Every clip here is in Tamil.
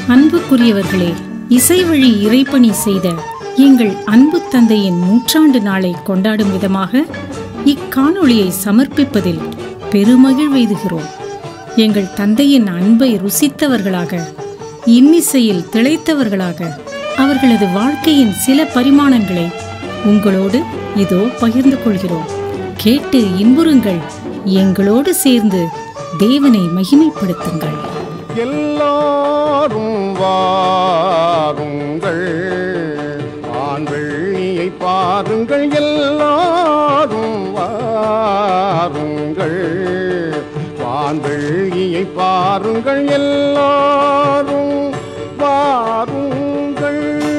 அன்புக்குரியவர்களே இசைவழி இறைப்பணி செய்த எங்கள் அன்பு தந்தையின் நூற்றாண்டு நாளை கொண்டாடும் விதமாக இக்காணொளியை சமர்ப்பிப்பதில் பெருமகிழ்வெய்துகிறோம் எங்கள் தந்தையின் அன்பை ருசித்தவர்களாக இன்னிசையில் திளைத்தவர்களாக அவர்களது வாழ்க்கையின் சில பரிமாணங்களை உங்களோடு இதோ பகிர்ந்து கொள்கிறோம் கேட்டு இன்புறுங்கள் எங்களோடு சேர்ந்து தேவனை மகிமைப்படுத்துங்கள் எல்லாரும் வாருங்கள் ஆண் வெள்ளியை பாருங்கள் எல்லாரும் வாருங்கள் வான்வெள்ளியை பாருங்கள் எல்லாரும் வாருங்கள்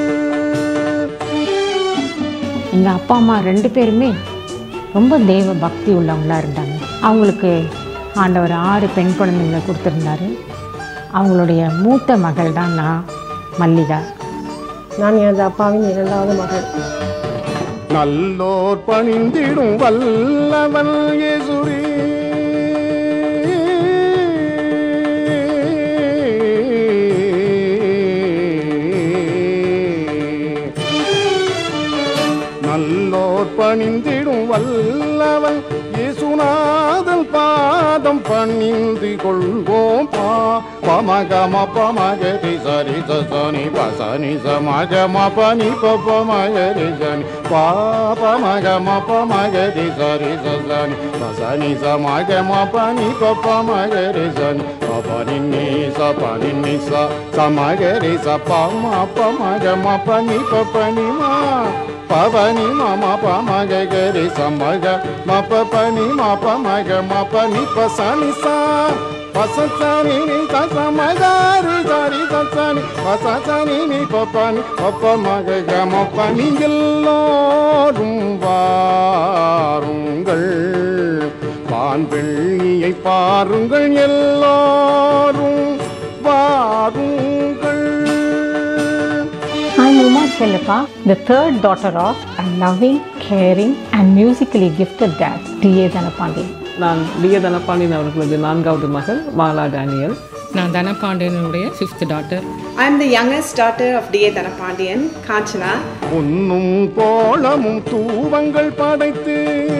எங்கள் அப்பா அம்மா ரெண்டு பேருமே ரொம்ப தெய்வ பக்தி உள்ளவங்களா இருந்தாங்க அவங்களுக்கு ஆண்டவர் ஆறு பெண் குழந்தைங்களை கொடுத்துருந்தாரு அவங்களுடைய மூத்த மகள் தான் நான் மல்லிகா நான் எனது அப்பாவின் இரண்டாவது மகள் நல்லோர் பணிந்திடும் வல்லவன் இயேசுவே நல்லோர் பணிந்திடும் வல்லவன் இயேசுநாதன் பாதம் பணிந்து கொள்வோம் பா பமகம பமகரி சரி சனி பசனி சமகம பனி பமகரி சனி பாபமகம பமகரி சரி சனி பசனி சமகம பனி பமகரி சனி பனி நீ ச பனி நீ ச சமகரி ச பம பமகம பனி பனி மா பவனி மம பமக கரி சமக மப பனி மப மக மப நி பசனி சா பசனி நி சமகாரி சாரி சனி பசனி நி பபனி பப்ப மக கம பனி எல்லோரும் வாருங்கள் பான் வெள்ளியை பாருங்கள் எல்லாரும் வாருங்கள் I'm Uma Chelapa, the third daughter of a loving, caring and musically gifted dad, D.A. Dhanapandi. நான் டிய தனபாண்டியன் அவர்களது நான்காவது மகள் மாலா டேனியல் நான் தனபாண்டியனுடைய fifth daughter I am the youngest daughter of D.A. Dhanapandian, Kanchana. பொன்னும் கோலமும் தூவங்கள் படைத்து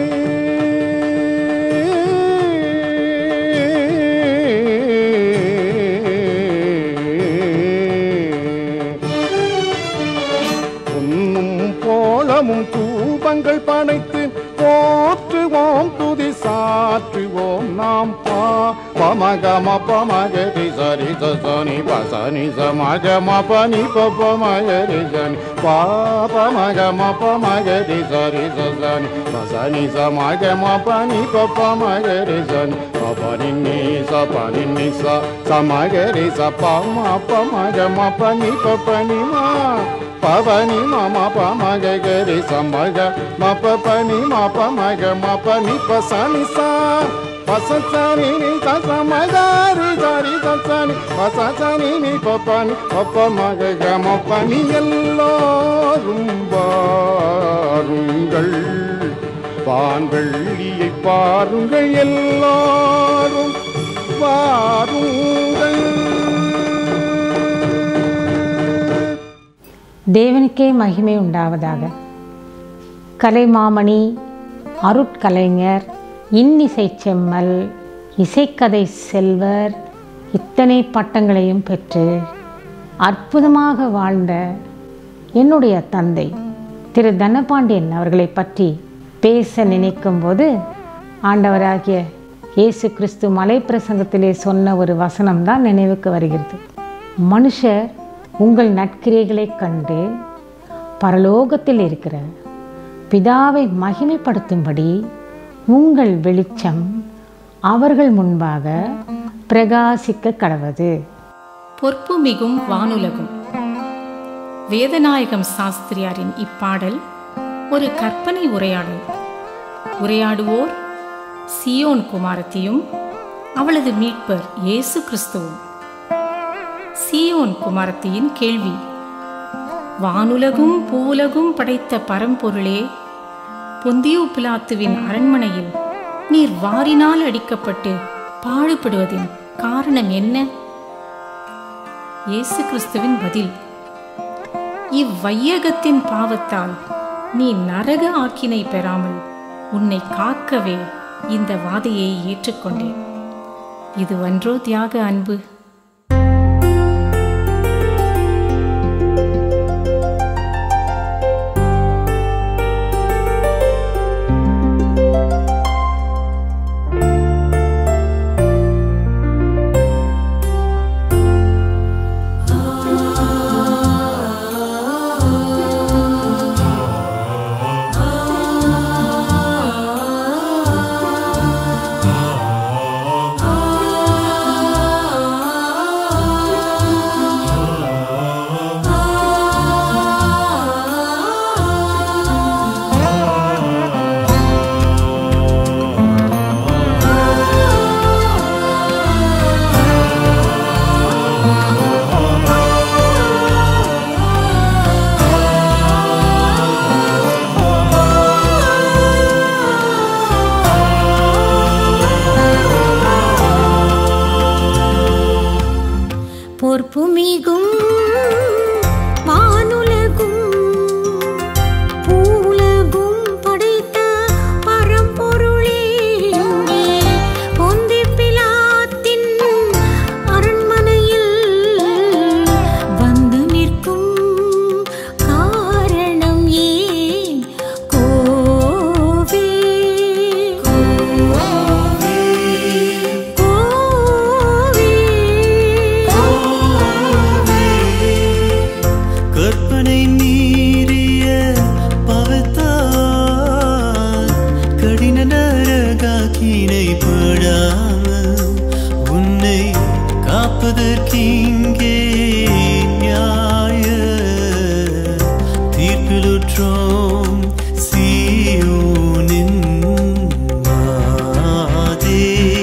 பொன்னும் கோலமும் தூபங்கள் படைத்து போற்றுவோம் துதி சாற்றுவோம் நாம் பா பமகம பமகரி சரி சனி பசனி சமகம பனி பமகரி சனி பாபமகம பமகரி சரி சனி பசனி சமகம பனி பமகரி சனி பனி நீ ச பனி நீ ச சமகரி ச பம பமகம பனி பனி மா பவனி மம பமக கரி சமக மப பனி மப மக மப நி பசனி சா பசனி நி சமகாரி சாரி சனி பசனி நி பபனி பப்ப மக கம பனி எல்லோரும் வாருங்கள் பான் வெள்ளியை பாருங்கள் எல்லாரும் வாருங்கள் தேவனுக்கே மகிமை உண்டாவதாக கலைமாமணி அருட்கலைஞர் இன்னிசை செம்மல் இசைக்கதை செல்வர் இத்தனை பட்டங்களையும் பெற்று அற்புதமாக வாழ்ந்த என்னுடைய தந்தை திரு தனபாண்டியன் அவர்களை பற்றி பேச நினைக்கும் போது ஆண்டவராகிய இயேசு கிறிஸ்து மலை பிரசங்கத்திலே சொன்ன ஒரு வசனம்தான் நினைவுக்கு வருகிறது மனுஷர் உங்கள் நற்கிரைகளைக் கண்டு பரலோகத்தில் இருக்கிற பிதாவை மகிமைப்படுத்தும்படி உங்கள் வெளிச்சம் அவர்கள் முன்பாக பிரகாசிக்க கடவது பொற்புமிகும் வானுலகும் வேதநாயகம் சாஸ்திரியாரின் இப்பாடல் ஒரு கற்பனை உரையாடல் உரையாடுவோர் சியோன் குமாரத்தியும் அவளது மீட்பர் இயேசு கிறிஸ்துவும் சியோன் குமாரத்தியின் கேள்வி வானுலகும் பூவுலகும் படைத்த பரம்பொருளே பொந்தியு பிலாத்துவின் அரண்மனையில் நீர் வாரினால் அடிக்கப்பட்டு பாடுபடுவதின் காரணம் என்ன இயேசு கிறிஸ்துவின் பதில் இவ்வையகத்தின் பாவத்தால் நீ நரக ஆக்கினை பெறாமல் உன்னை காக்கவே இந்த வாதையை ஏற்றுக்கொண்டேன் இதுவன்றோ தியாக அன்பு பொற்புமிகும் வானுலகும் பூலகும் படைத்த பரம்பொருளே இங்கே பொந்தி பிலாத்தின் அரண்மனையில் வந்து நிற்கும் காரணம் ஏன் கோவே கற்பனை மீறிய பவத்தால் கடின நரகாக்கினை படாமல் உன்னை காப்பதற்கிங்கே நியாய தீர்ப்பிலுற்றோம் சீயோனின் மாதே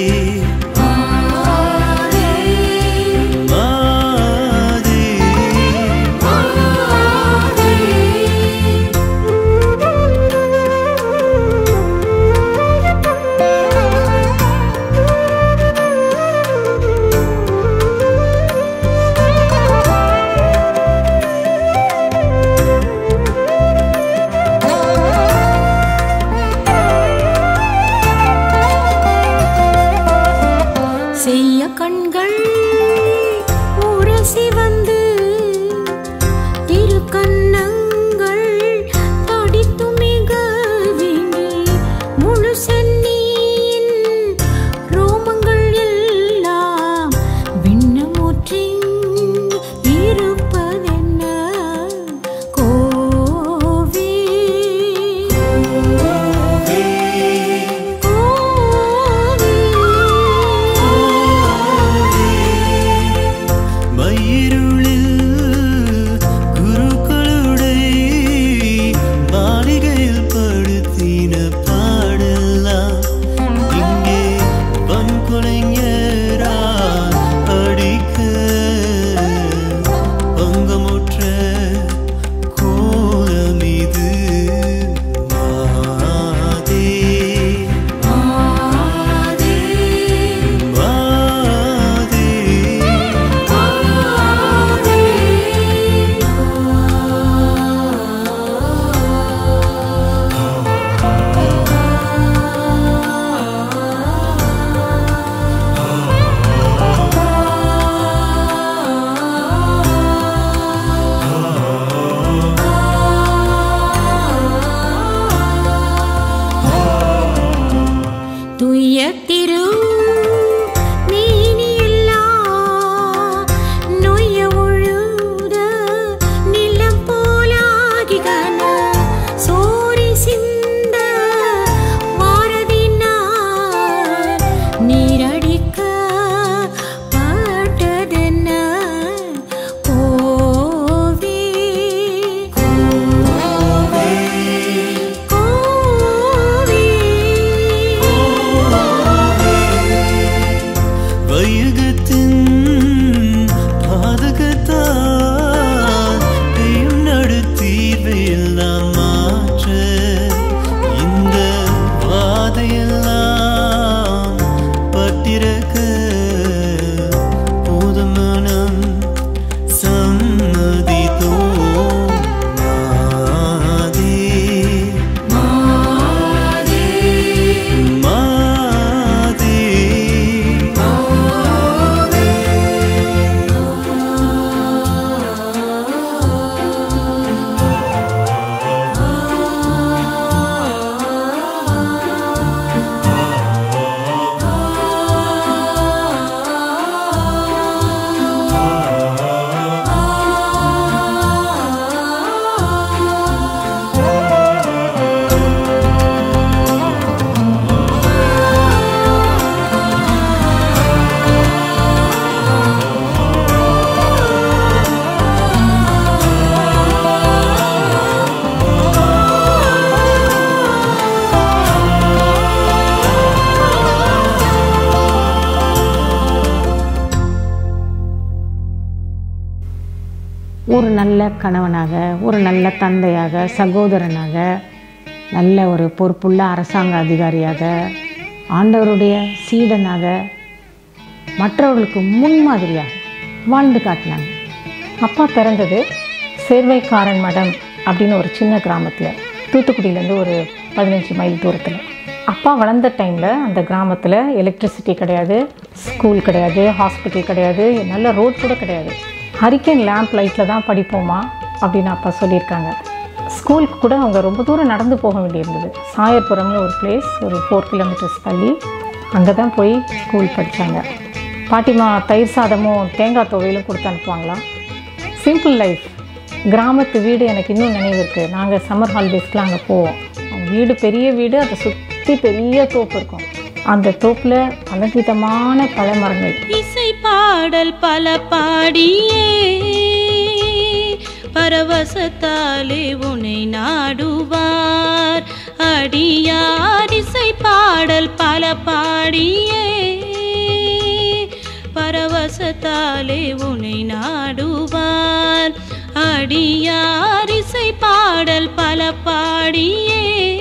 செய்ய கண்கள் உரசி வந்து இரு கண்ணங்கள் தடித்து மிக வீங்கி முழு சென்னியின் ரோமங்கள் எல்லாம் விண்ணமுற்றி இருப்பதென்ன கோவே மயிருளில் குருக்களுடை மாளிகையில் படுத்தின பாடலாம் இங்கே வன்கொலைஞரால் அடிக்க ஒரு நல்ல கணவனாக ஒரு நல்ல தந்தையாக சகோதரனாக நல்ல ஒரு பொறுப்புள்ள அரசாங்க அதிகாரியாக ஆண்டவருடைய சீடனாக மற்றவர்களுக்கு முன்மாதிரியாக வாழ்ந்து காட்டினாங்க அப்பா பிறந்தது சேர்வைக்காரன் மடம் அப்படின்னு ஒரு சின்ன கிராமத்தில் தூத்துக்குடியிலேருந்து ஒரு பதினஞ்சு மைல் தூரத்தில் அப்பா வளர்ந்த டைமில் அந்த கிராமத்தில் எலக்ட்ரிசிட்டி கிடையாது ஸ்கூல் கிடையாது ஹாஸ்பிட்டல் கிடையாது நல்ல ரோட் கூட கிடையாது ஹரிக்கன் லேம்ப் லைட்டில் தான் படிப்போமா அப்படின்னு அப்பா சொல்லியிருக்காங்க ஸ்கூலுக்கு கூட அவங்க ரொம்ப தூரம் நடந்து போக வேண்டியிருந்தது சாயர்புரம்னு ஒரு பிளேஸ் ஒரு ஃபோர் கிலோமீட்டர்ஸ் தள்ளி அங்கே தான் போய் ஸ்கூல் படித்தாங்க பாட்டிமா தயிர் சாதமும் தேங்காய் துவையிலும் கொடுத்து அனுப்புவாங்களாம் சிம்பிள் லைஃப் கிராமத்து வீடு எனக்கு இன்னும் நினைவு இருக்குது நாங்கள் சம்மர் ஹாலிடேஸ்க்குலாம் அங்கே போவோம் அவங்க வீடு பெரிய வீடு அதை சுற்றி பெரிய தோப்பு இருக்கும் அந்த தோப்பில் பலவிதமான பழமரங்கள் இசை பாடல் பல பாடியே பரவசத்தாலே உனை நாடுவார் அடியார் இசை பாடல் பல பாடியே பரவசத்தாலே உனை நாடுவார் அடியார் இசை பாடல் பல பாடியே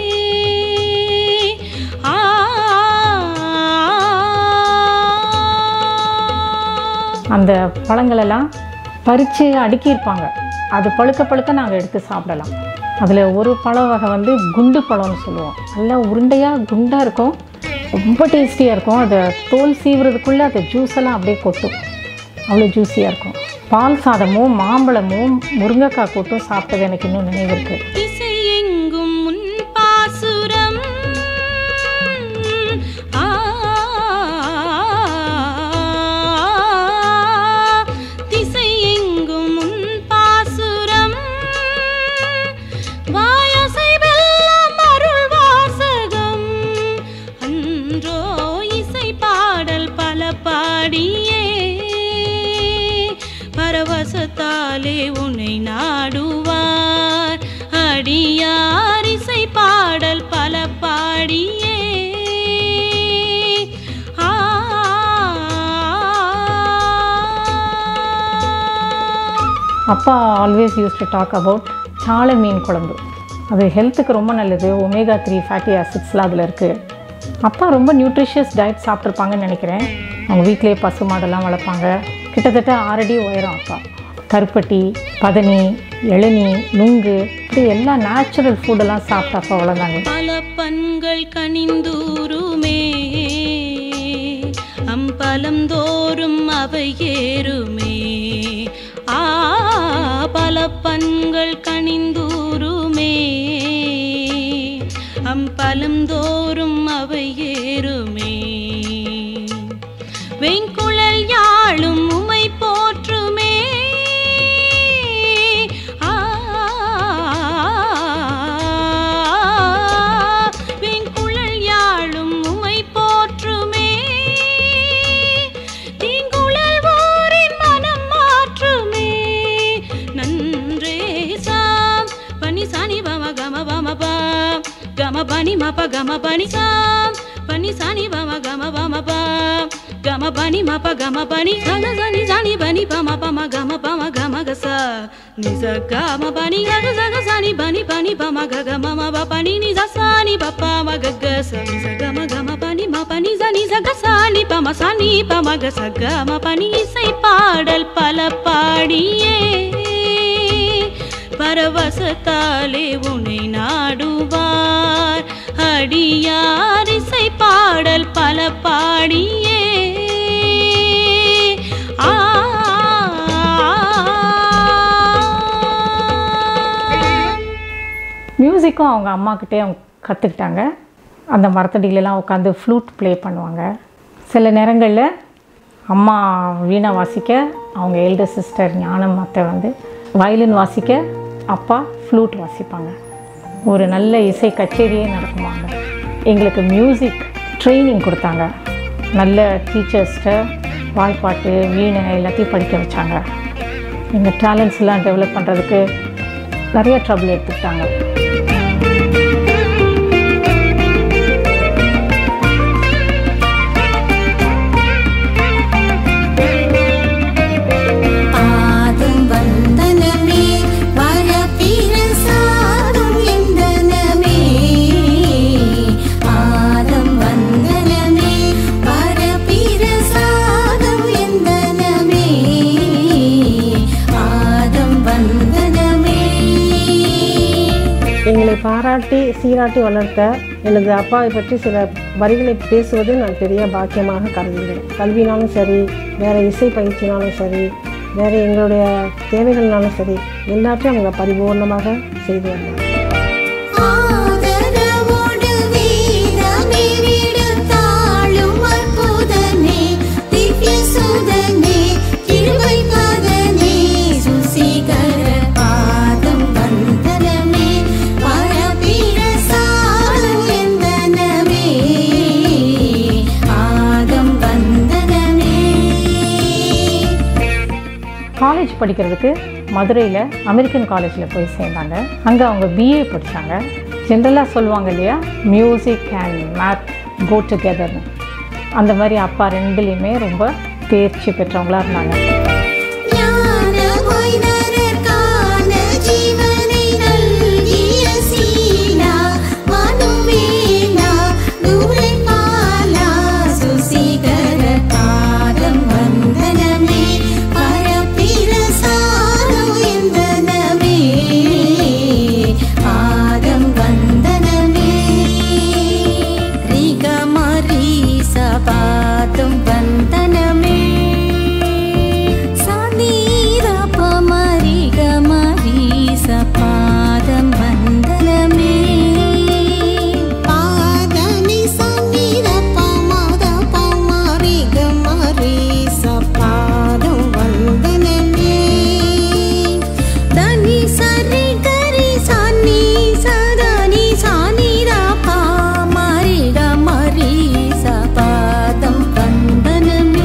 அந்த பழங்களெல்லாம் பறித்து அடுக்கியிருப்பாங்க அது பழுக்க பழுக்க நாங்கள் எடுத்து சாப்பிடலாம் அதில் ஒரு பழ வகை வந்து குண்டு பழம்னு சொல்லுவோம் நல்லா உருண்டையாக குண்டாக இருக்கும் ரொம்ப டேஸ்டியாக இருக்கும் அதை தோல் சீவுறதுக்குள்ளே அந்த ஜூஸ் எல்லாம் அப்படியே கொட்டும் அவ்வளோ ஜூஸியாக இருக்கும் பால் சாதமும் மாம்பழமும் முருங்கைக்காய் கூட்டும் சாப்பிட்டது எனக்கு இன்னும் நினைவு இருக்குது திசை எங்கும் முன் பாசுரம் ஆ, திசை எங்கும் முன் பாசுரம் வாயசைவெல்லாம் அருள் வாசகம் அன்றோ இசை பாடல் பல பாடியே பரவசத்தாலே உன்னை நாடுவார் அடியார் இசை பாடல் பல பாடியே ஆ அப்பா always use to talk about சாலை மீன் குழம்பு அது ஹெல்த்துக்கு ரொம்ப நல்லது ஒமேகா த்ரீ ஃபேட்டி ஆசிட்ஸ்லாம் அதில் இருக்குது அப்பா ரொம்ப நியூட்ரிஷியஸ் டயட் சாப்பிட்ருப்பாங்கன்னு நினைக்கிறேன் அவங்க வீட்டிலேயே பசு மாடெல்லாம் வளர்ப்பாங்க கிட்டத்தட்ட ஆறடி உயரம் அப்பா கருப்பட்டி பதனி இளநீ நுங்கு இப்படி எல்லா நேச்சுரல் ஃபுட்டெல்லாம் சாப்பிட்டு அப்பா வளர்ந்தாங்க பல பண்கள் கனிந்தூருமே அம்பலம் தோறும் அவை ஏறுமே ஆ பல பண்கள் கனிந்தூருமே அம்பலம் தோறும் அவை ஏறுமே வெண்குழல் யாழும் உமை போற்றுமே ஆ வெண்குழல் யாழும் உமை போற்றுமே தீங்குழல் ஊரின் மனம் மாற்றுமே நன்றே சாம் பனி சாணி பம கம பம பா கம பனி மப கம பனி சாம் பனி சாணி பம கம பம பா கம பனி மப கம பனி சன சனி சாணி பனி பம பம கம பம கம கச நிச கம பனி கக சக சாணி பனி பனி பம கக மம ப பனி நிச சாணி பப்ப ம கக ச நிச கம கம பனி ம பனி ச நிச க சாணி பம சாணி பம க ச கம பனி இசை பாடல் பல பாடியே பரவசத்தாலே உன்னை நாடுவார் அடியார் இசை பாடல் பல பாடியே ஆ மியூசிக்கும் அவங்க அம்மாக்கிட்டே அவங்க கற்றுக்கிட்டாங்க அந்த மரத்தடியிலலாம் உட்காந்து ஃப்ளூட் ப்ளே பண்ணுவாங்க சில நேரங்களில் அம்மா வீணா வாசிக்க அவங்க எல்டர் சிஸ்டர் ஞானம் அத்தை வந்து வயலின் வாசிக்க அப்பா ஃப்ளூட் வாசிப்பாங்க ஒரு நல்ல இசை கச்சேரியே நடக்குமாங்க எங்களுக்கு மியூசிக் ட்ரைனிங் கொடுத்தாங்க நல்ல டீச்சர்ஸ்கிட்ட வாய்ப்பாட்டு வீணை எல்லாத்தையும் படிக்க வச்சாங்க எங்கள் டேலண்ட்ஸ்லாம் டெவலப் பண்ணுறதுக்கு நிறைய ட்ரபிள் எடுத்துக்கிட்டாங்க பாதம் வந்தன பாராட்டி சீராட்டி வளர்த்த எனது அப்பாவை பற்றி சில வரிகளை பேசுவது நான் பெரிய பாக்கியமாக கருதுகிறேன் கல்வினாலும் சரி வேறு இசை பயிற்சினாலும் சரி வேறு எங்களுடைய தேவைகள்னாலும் சரி எல்லாத்தையும் அவங்க பரிபூர்ணமாக செய்து வந்தாங்க ஆதரவோடு வேதமே விடுத்தாளும் அற்புதனே, திவ்ய சுதனே, கிருபை பாதனே, சுசிகர பாதம் வந்தனமே, பரபிரசாதம் எந்தனமே, ஆதம் வந்தனமே காலேஜ் படிக்கிறதுக்கு மதுரையில் அமெரிக்கன் காலேஜில் போய் சேர்ந்தாங்க அங்கே அவங்க பிஏ படித்தாங்க ஜென்ரலாக சொல்லுவாங்க இல்லையா மியூசிக் அண்ட் மேத் கோ டுகெதர்னு அந்த மாதிரி அப்பா ரெண்டுலேயுமே ரொம்ப தேர்ச்சி பெற்றவங்களா இருந்தாங்க ஞானமாய் நரகான ஜீவனை நல்கிய சீலா, மனுவேலா, நூலைப்பாலா, சுசிகர பாதம் வந்தனமே, பரப்பிரசாதம் எந்தனமே, பாதம் வந்தனமே. ரிகமரீச பாதம் வந்தனமே சநீரபமரிகமரீச பாதம் வந்தனமே பாதனி சநீரபமத பமரிகமரீச பாதம் வந்தனமே தனி சரி கரி சனி சதனி சனிரப மரிகமரீச பாதம் வந்தனமே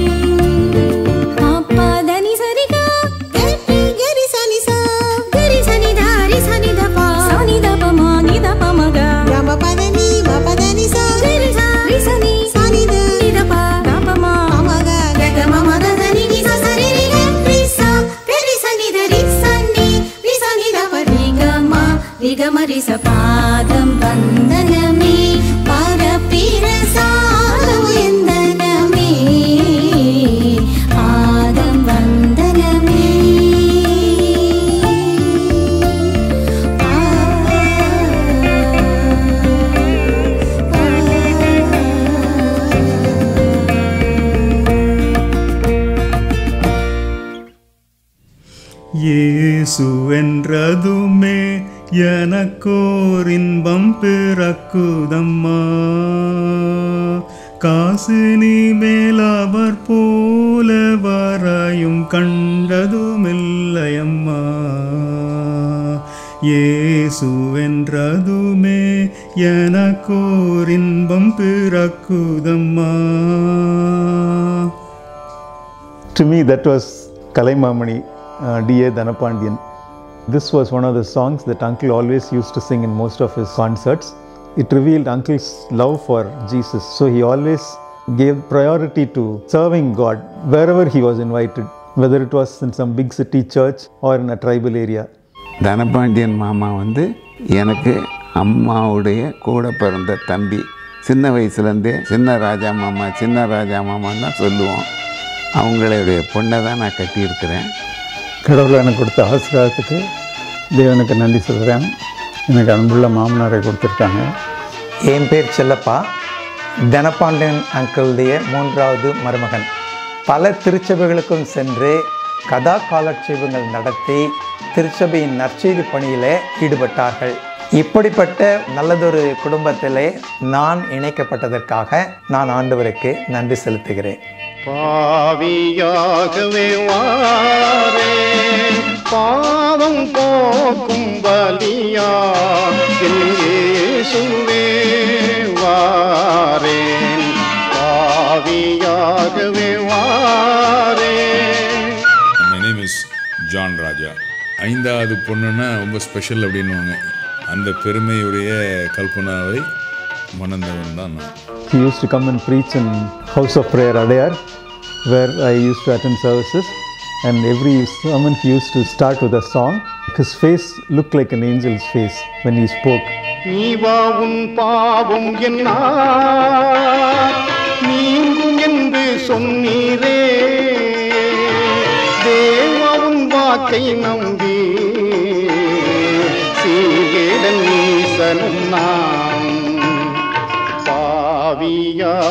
దని సరిగా గరి గరి సని సా గరి సని దారి సని దప సని దప మా ని దప మగ గమ పదని మ పదని సా గరి సా రి సని సని ద ని దప దప మా మగ గగ మమ ద దని ని సా సరి రి గ రి సా గరి సని ద రి సని రి సని దప రి గ మ రి గ మ రి స పాదం వందనమే పరపిరసాదం ఎందనమే பாதம் வந்தனமே இயேசுவென்றதுமே எனக்கோர் இன்பம் பிறக்குதம்மா காசினி மேல் அவர் போல வரையும் கண்டதுமில்லையம்மா இயேசுவென்றதுமே எனக்கோர் இன்பம் பிறக்குதம்மா To me, that was Kalaimamani, uh, D.A. Dhanapandian. This was one of the songs that Uncle always used to sing in most of his concerts. It revealed Uncle's love for Jesus. So he always gave priority to serving God wherever he was invited, whether it was in some big city church or in a tribal area. Dhanapandian மாமா வந்து எனக்கு அம்மாவுடைய கூட பிறந்த தம்பி சின்ன வயசுலேருந்தே சின்ன ராஜா மாமா சின்ன ராஜா மாமான்னு தான் சொல்லுவோம் அவங்களுடைய பொண்ணை தான் நான் கட்டியிருக்கிறேன் கடவுள் எனக்கு கொடுத்த ஆசீர்வாதத்துக்கு தேவனுக்கு நன்றி சொல்கிறேன் எனக்கு அன்புள்ள மாமனாரை கொடுத்துருக்காங்க என் பேர் செல்லப்பா தனபாண்டியன் அங்கிளுடைய மூன்றாவது மருமகன் பல திருச்சபைகளுக்கும் சென்று கதா காலட்சேபங்கள் நடத்தி திருச்சபையின் நற்செய்தி பணியிலே ஈடுபட்டார்கள் இப்படிப்பட்ட நல்லதொரு குடும்பத்திலே நான் இணைக்கப்பட்டதற்காக நான் ஆண்டவருக்கு நன்றி செலுத்துகிறேன் பாவியாகவே வாரே பாவம் போக்கும் பலியா என் இயேசுவே வாரேன் பாவியாகவே வாரேன் my name is John Raja ஐந்தாவது பொண்ணுன்னா ரொம்ப ஸ்பெஷல் அப்படின்னுவாங்க அந்த பெருமையுடைய கல்பனாவை மணந்தவன் தான் நான் He used to come and preach in House of Prayer Adayar, where I used to attend services. And every sermon he used to start with a song. His face looked like an angel's face when he spoke. நீவா உன் பாவம் என்ன நீங்கும் என்று சொன்னீரே தேவா உன் வாக்கை நம்பி சீகேடன் நீ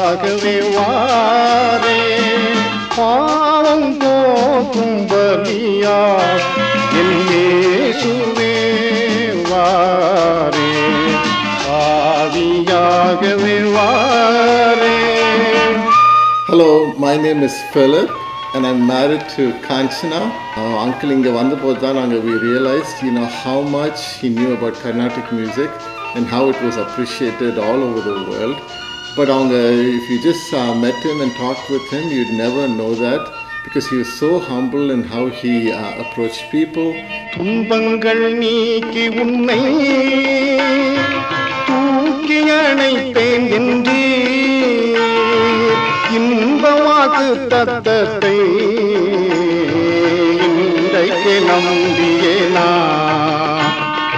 பாவியாகவே வாரே பாவம் போக்கும் பலியா என் இயேசுவே வாரே பாவியாகவே வாரே Hello, my name is Philip and I'm married to Kanchana. Uh, uncle இங்கே வந்தபோது தான் நாங்கள் we realized you know how much he knew about Carnatic music and how it was appreciated all over the world. But அவங்க if you just uh, met him and talked with him, you'd never know that because he was so humble in how he uh, approached people. துன்பங்கள் நீக்கி உன்னை தூக்கி அணைத்தேன் என்று இன்பமாக்கு தத்தத்தை இன்றைக்கு நம்பியே நான்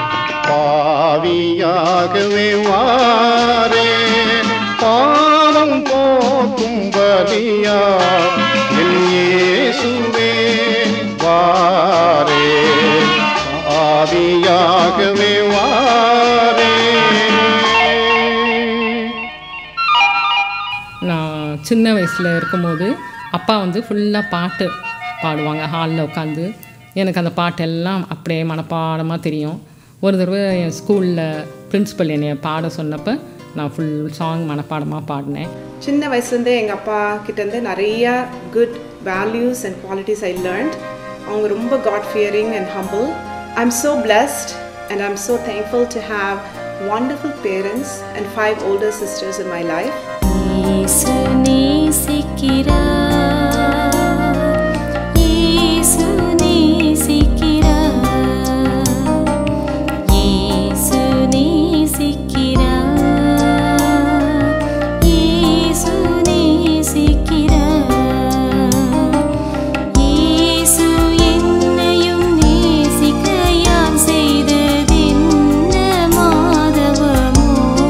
பாவியாகவே வாரே பாவம் போக்கும் பலியா என் இயேசுவே வாரே பாவியாகவே வாரே நான் சின்ன வயசில் இருக்கும்போது அப்பா வந்து ஃபுல்லாக பாட்டு பாடுவாங்க ஹாலில் உட்காந்து எனக்கு அந்த பாட்டெல்லாம் அப்படியே மனப்பாடமாக தெரியும் ஒரு தடவை என் ஸ்கூலில் பிரின்ஸிபல் என்னை பாட சொன்னப்போ நான் ஃபுல் சாங் மனப்பாடமாக பாடினேன் சின்ன வயசுலேருந்தே எங்கள் அப்பா கிட்டேருந்து நிறைய good values and qualities I learned அவங்க ரொம்ப God fearing and humble I am so blessed and I am so thankful to have wonderful parents and five older sisters in my life. இயேசு நேசிக்கிறார் இயேசு நேசிக்கிறார் இயேசு நேசிக்கிறார் இயேசு நேசிக்கிறார் இயேசு என்னையும் நேசிக்க யான் செய்ததென்ன மாதவமோ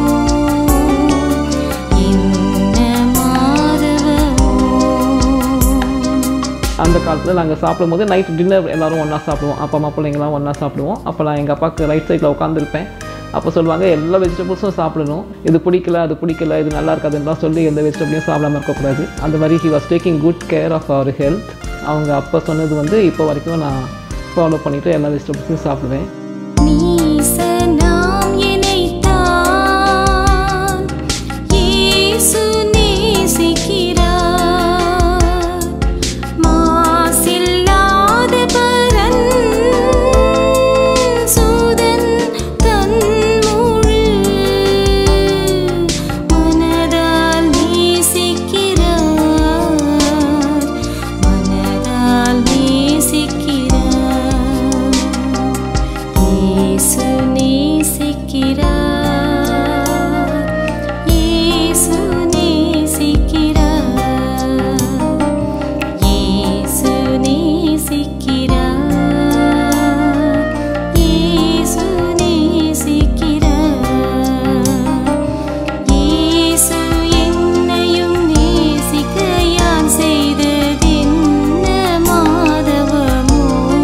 அந்த காலத்தில் நாங்கள் சாப்பிடும்போது நைட் டின்னர் எல்லாரும் ஒன்றா சாப்பிடுவோம் அப்பா அம்மா பிள்ளைங்களாம் ஒன்றா சாப்பிடுவோம் அப்போ நான் எங்கள் அப்பாவுக்கு ரைட் சைடில் உட்காந்துருப்பேன் அப்போ சொல்லுவாங்க எல்லா வெஜிடபிள்ஸும் சாப்பிடணும் இது பிடிக்கல அது பிடிக்கல இது நல்லா இருக்காதுன்னு சொல்லி எந்த வெஜிடபிளையும் சாப்பிடாம இருக்கக்கூடாது அந்த மாதிரி he was taking good care of our health அவங்க அப்போ சொன்னது வந்து இப்போ வரைக்கும் நான் ஃபாலோ பண்ணிவிட்டு எல்லா வெஜிடபிள்ஸையும் சாப்பிடுவேன் நீசனாம் இணைத்தான் இயேசு நேசிக்கிறார் மாசில்லாத பரன் சூதன் தன்முழு மனதால் நேசிக்கிறார் மனதால் நேசிக்கிறார் இயேசு நேசிக்கிறார் இயேசு நேசிக்கிறார் இயேசு நேசிக்கிறார் இயேசு நேசிக்கிறார் இயேசு என்னையும் நேசிக்க யான் செய்ததென்ன மாதவமோ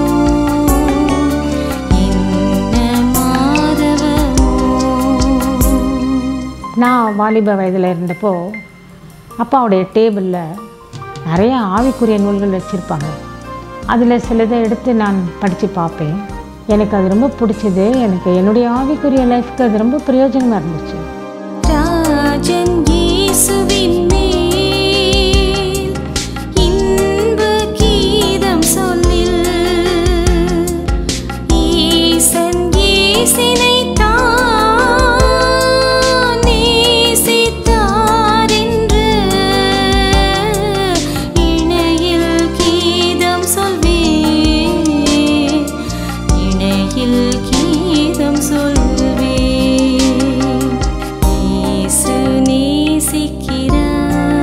நான் வாலிப வயதில் இருந்தப்போ அப்பாவுடைய டேபிளில் நிறைய ஆவிக்குரிய நூல்கள் வச்சுருப்பாங்க அதில் சிலதை எடுத்து நான் படித்து பார்ப்பேன் எனக்கு அது ரொம்ப பிடிச்சது எனக்கு என்னுடைய ஆவிக்குரிய லைஃப்க்கு அது ரொம்ப பிரயோஜனமாக இருந்துச்சு ராஜன் இயேசுவின் மேல் இன்ப கீதம் சொல்லில் ஈசன் இயேசினைத் தான் நேசித்தார் என்று இணையில் கீதம் சொல்வேன் இணையில் கீதம் சொல்வேன் இயேசு நேசிக்கிறார்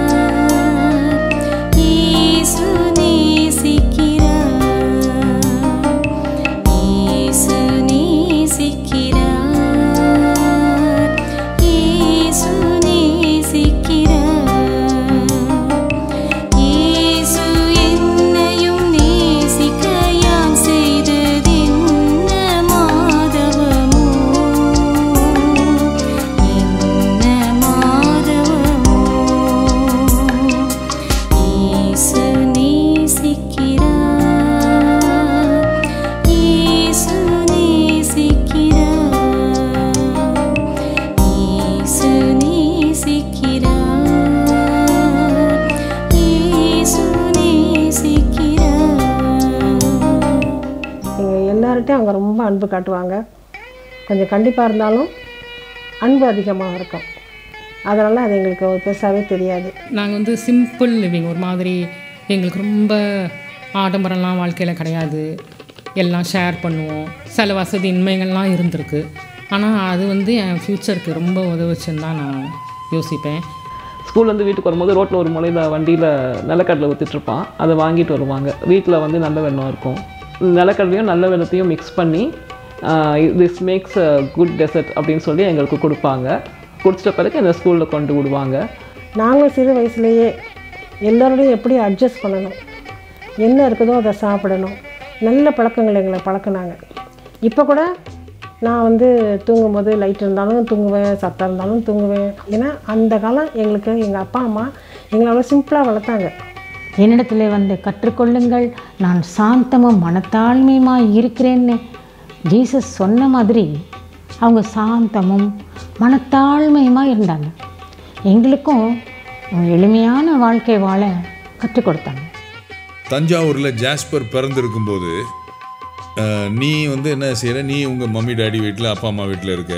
எல்லார்ட்டையும் அவங்க ரொம்ப அன்பு காட்டுவாங்க கொஞ்சம் கண்டிப்பாக இருந்தாலும் அன்பு அதிகமாக இருக்கும் அதனால் அது எங்களுக்கு ஒரு பெருசாகவே தெரியாது நாங்கள் வந்து சிம்பிள் லிவிங் ஒரு மாதிரி எங்களுக்கு ரொம்ப ஆடம்பரம்லாம் வாழ்க்கையில் கிடையாது எல்லாம் ஷேர் பண்ணுவோம் சில வசதி இன்மைகள்லாம் இருந்திருக்கு ஆனால் அது வந்து என் ஃப்யூச்சருக்கு ரொம்ப உதவுச்சுன்னு தான் நான் யோசிப்பேன் ஸ்கூல்லேருந்து வீட்டுக்கு வரும்போது ரோட்டில் ஒரு முறையில் வண்டியில் நிலக்கடலை விற்றுட்ருப்பான் அதை வாங்கிட்டு வருவாங்க வீட்டில் வந்து நல்ல வெண்ணம் இருக்கும் நிலக்கடலையும் நல்ல வெண்ணத்தையும் மிக்ஸ் பண்ணி this makes a good dessert அப்படின்னு சொல்லி எங்களுக்கு கொடுப்பாங்க குடிச்சிட்ட பிறகு இந்த ஸ்கூலில் கொண்டு விடுவாங்க நாங்கள் சிறு வயசுலேயே எல்லோரோடையும் எப்படி அட்ஜஸ்ட் பண்ணணும் என்ன இருக்குதோ அதை சாப்பிடணும் நல்ல பழக்கங்கள் எங்களை பழக்கினாங்க இப்போ கூட நான் வந்து தூங்கும்போது லைட் இருந்தாலும் தூங்குவேன் சத்தம் இருந்தாலும் தூங்குவேன் ஏன்னா அந்த காலம் எங்களுக்கு எங்கள் அப்பா அம்மா எங்களை அவ்வளோ சிம்பிளாக வளர்த்தாங்க என்னிடத்தில் வந்து கற்றுக்கொள்ளுங்கள் நான் சாந்தமும் மனத்தாழ்மையுமாக இருக்கிறேன்னு ஜீசஸ் சொன்ன மாதிரி அவங்க சாந்தமும் மனத்தாழ்மையுமாக இருந்தாங்க எங்களுக்கும் எளிமையான வாழ்க்கை வாழ கற்றுக் கொடுத்தாங்க தஞ்சாவூரில் ஜாஸ்பர் பிறந்திருக்கும் போது அஹ், நீ வந்து என்ன செய்கிற நீ உங்கள் மம்மி டாடி வீட்டில் அப்பா அம்மா வீட்டில் இருக்க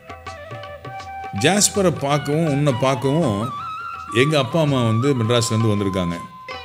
ஜாஸ்பரை பார்க்கவும் உன்னை பார்க்கவும் எங்கள் அப்பா அம்மா வந்து மெட்ராஸ்லேருந்து வந்திருக்காங்க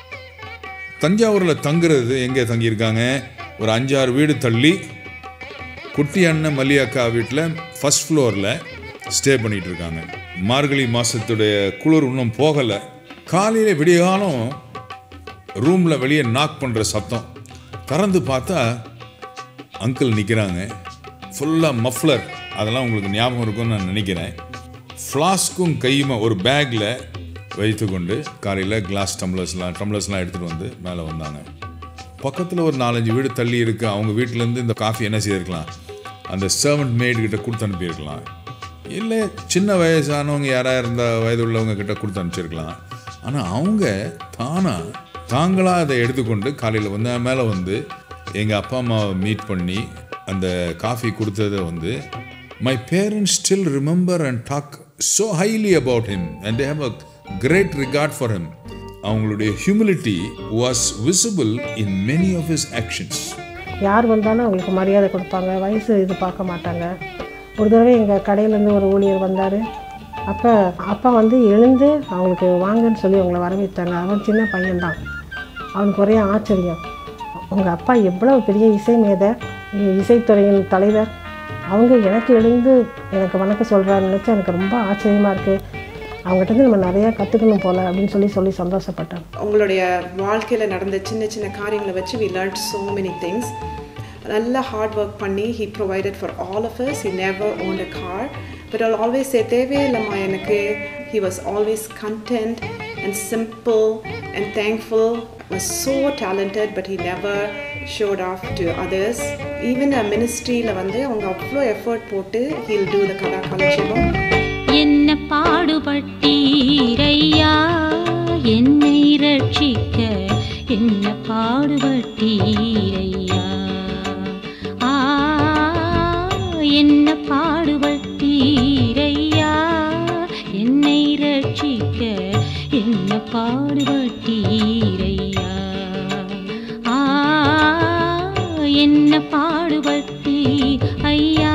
தஞ்சாவூரில் தங்குறது எங்கே தங்கியிருக்காங்க ஒரு அஞ்சாறு வீடு தள்ளி குட்டி அண்ணன் மல்லி அக்கா வீட்டில் ஃபஸ்ட் ஃப்ளோரில் ஸ்டே பண்ணிட்டு இருக்காங்க மார்கழி மாதத்துடைய குளிர் இன்னும் போகலை காலையில் விடியகாலம் ரூமில் வெளியே நாக் பண்ணுற சத்தம் திறந்து பார்த்தா அங்கிள் நிற்கிறாங்க ஃபுல்லாக மஃப்ளர் அதெல்லாம் உங்களுக்கு ஞாபகம் இருக்கும்னு நான் நினைக்கிறேன் ஃப்ளாஸ்க்கும் கையுமா ஒரு பேக்கில் வைத்துக்கொண்டு காலையில் கிளாஸ் டம்ளர்ஸ்லாம் டம்ளர்ஸ்லாம் எடுத்துகிட்டு வந்து மேலே வந்தாங்க பக்கத்தில் ஒரு நாலஞ்சு வீடு தள்ளி இருக்கு அவங்க வீட்டிலேருந்து இந்த காஃபி என்ன செய்திருக்கலாம் அந்த சர்வன்ட் மேய்டு கிட்ட கொடுத்து அனுப்பியிருக்கலாம் இல்லை சின்ன வயசானவங்க யாராக இருந்த வயது உள்ளவங்க கிட்ட கொடுத்து அனுப்பிச்சிருக்கலாம் ஆனால் அவங்க தானாக தாங்களாக அதை எடுத்துக்கொண்டு காலையில் வந்து மேலே வந்து எங்கள் அப்பா அம்மாவை மீட் பண்ணி அந்த காஃபி கொடுத்ததை வந்து my parents still remember and talk so highly about him and they have a great regard for him அவங்களுடைய humility was visible in many of his actions யார் வந்தாலும் அவங்களுக்கு மரியாதை கொடுப்பாங்க வயசு இது பார்க்க மாட்டாங்க ஒரு தடவை எங்கள் கடையிலேருந்து ஒரு ஊழியர் வந்தார் அப்போ அப்பா வந்து எழுந்து அவங்களுக்கு வாங்கன்னு சொல்லி அவங்கள வரவேற்றாங்க அவன் சின்ன பையன்தான் அவனுக்கு ஒரே ஆச்சரியம் உங்கள் அப்பா எவ்வளவு பெரிய இசை மேதை இ- இசைத்துறையின் தலைவர் அவங்க எனக்கு எழுந்து எனக்கு வணக்கம் சொல்கிறான்னு நினச்சா எனக்கு ரொம்ப ஆச்சரியமாக இருக்குது அவங்ககிட்ட இருந்து நம்ம நிறையா கற்றுக்கணும் போல் அப்படின்னு சொல்லி சொல்லி சந்தோஷப்பட்டேன் உங்களுடைய வாழ்க்கையில் நடந்த சின்ன சின்ன காரியங்களை வச்சு we learn so many things நல்லா ஹார்ட் ஒர்க் பண்ணி he provided for all of us he never owned a car but I'll always say தேவையில்லைம்மா எனக்கு he was always content and simple and thankful was so talented but he never showed off to others even a ministryல வந்து அவங்க அவ்வளோ எஃபர்ட் போட்டு he'll do the கலா கலட்சேபம் என்ன பாடுபட்டீரையா என்னை ரட்சிக்க என்ன பாடுபட்டீரையா ஆ என்ன பாடுபட்டீரையா என்னை ரட்சிக்க என்ன பாடுபட்டீரையா ஆ என்ன பாடுபட்டீ ஐயா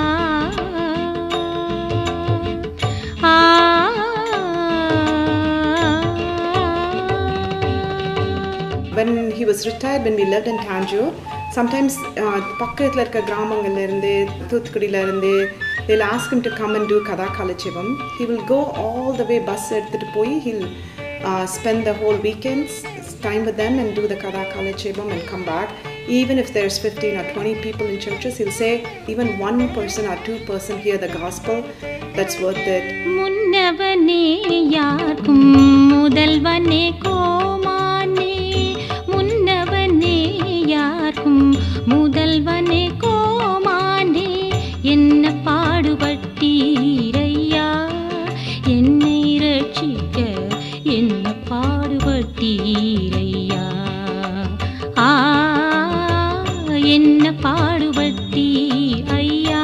when he was retired when we lived in Tanjore sometimes uh, பக்கத்தில் இருக்க கிராமங்கள்ல இருந்து தூத்துக்குடியில இருந்து they'll ask him to come and do கதா கலச்சிவம் he will go all the way bus எடுத்துட்டு போய் he'll uh, spend the whole weekends time with them and do the கதா கலச்சிவம் and come back even if there's 15 or 20 people in churches he'll say even one person or two person hear the gospel that's worth it முன்னவனே யார்க்கும் முதல்வனே கோமானே முன்னவனே யார்க்கும் முதல்வனே கோமானே என்ன பாடுபட்டீரையா என்னை ரட்சிக்க என்ன பாடுபட்டீரையா ஆ என்ன பாடுபட்டீ ஐயா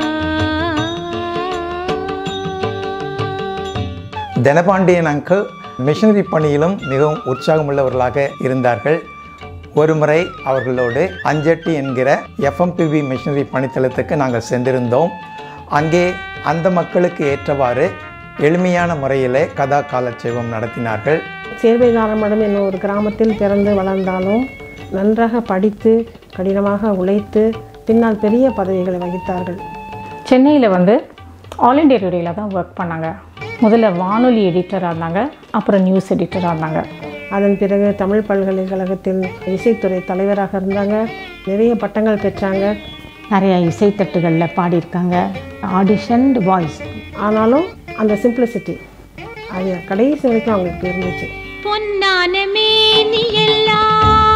தனபாண்டியன் அங்கிள் மிஷனரி பணியிலும் மிகவும் உற்சாகமுள்ளவர்களாக இருந்தார்கள் ஒருமுறை அவர்களோடு அஞ்சட்டி என்கிற எஃப்எம்பிவி மிஷனரி பணித்தளத்துக்கு நாங்கள் சென்றிருந்தோம் அங்கே அந்த மக்களுக்கு ஏற்றவாறு எளிமையான முறையிலே கதா காலட்சேபம் நடத்தினார்கள் சேர்வை நாரமடம் என்னும் ஒரு கிராமத்தில் பிறந்து வளர்ந்தாலும் நன்றாக படித்து கடினமாக உழைத்து பின்னால் பெரிய பதவிகளை வகித்தார்கள் சென்னையில் வந்து ஆல் இண்டியா ரேடியோவில் தான் ஒர்க் பண்ணாங்க முதல்ல வானொலி எடிட்டராக இருந்தாங்க அப்புறம் நியூஸ் எடிட்டராக இருந்தாங்க அதன் பிறகு தமிழ் பல்கலைக்கழகத்தில் இசைத்துறை தலைவராக இருந்தாங்க நிறைய பட்டங்கள் பெற்றாங்க நிறைய இசைத்தட்டுகளில் பாடியிருக்காங்க ஆடிஷன் வாய்ஸ் ஆனாலும் அந்த சிம்பிளிசிட்டி அது கடைசி வரைக்கும் அவங்களுக்கு இருந்துச்சு பொன்னான மேனி எல்லாம்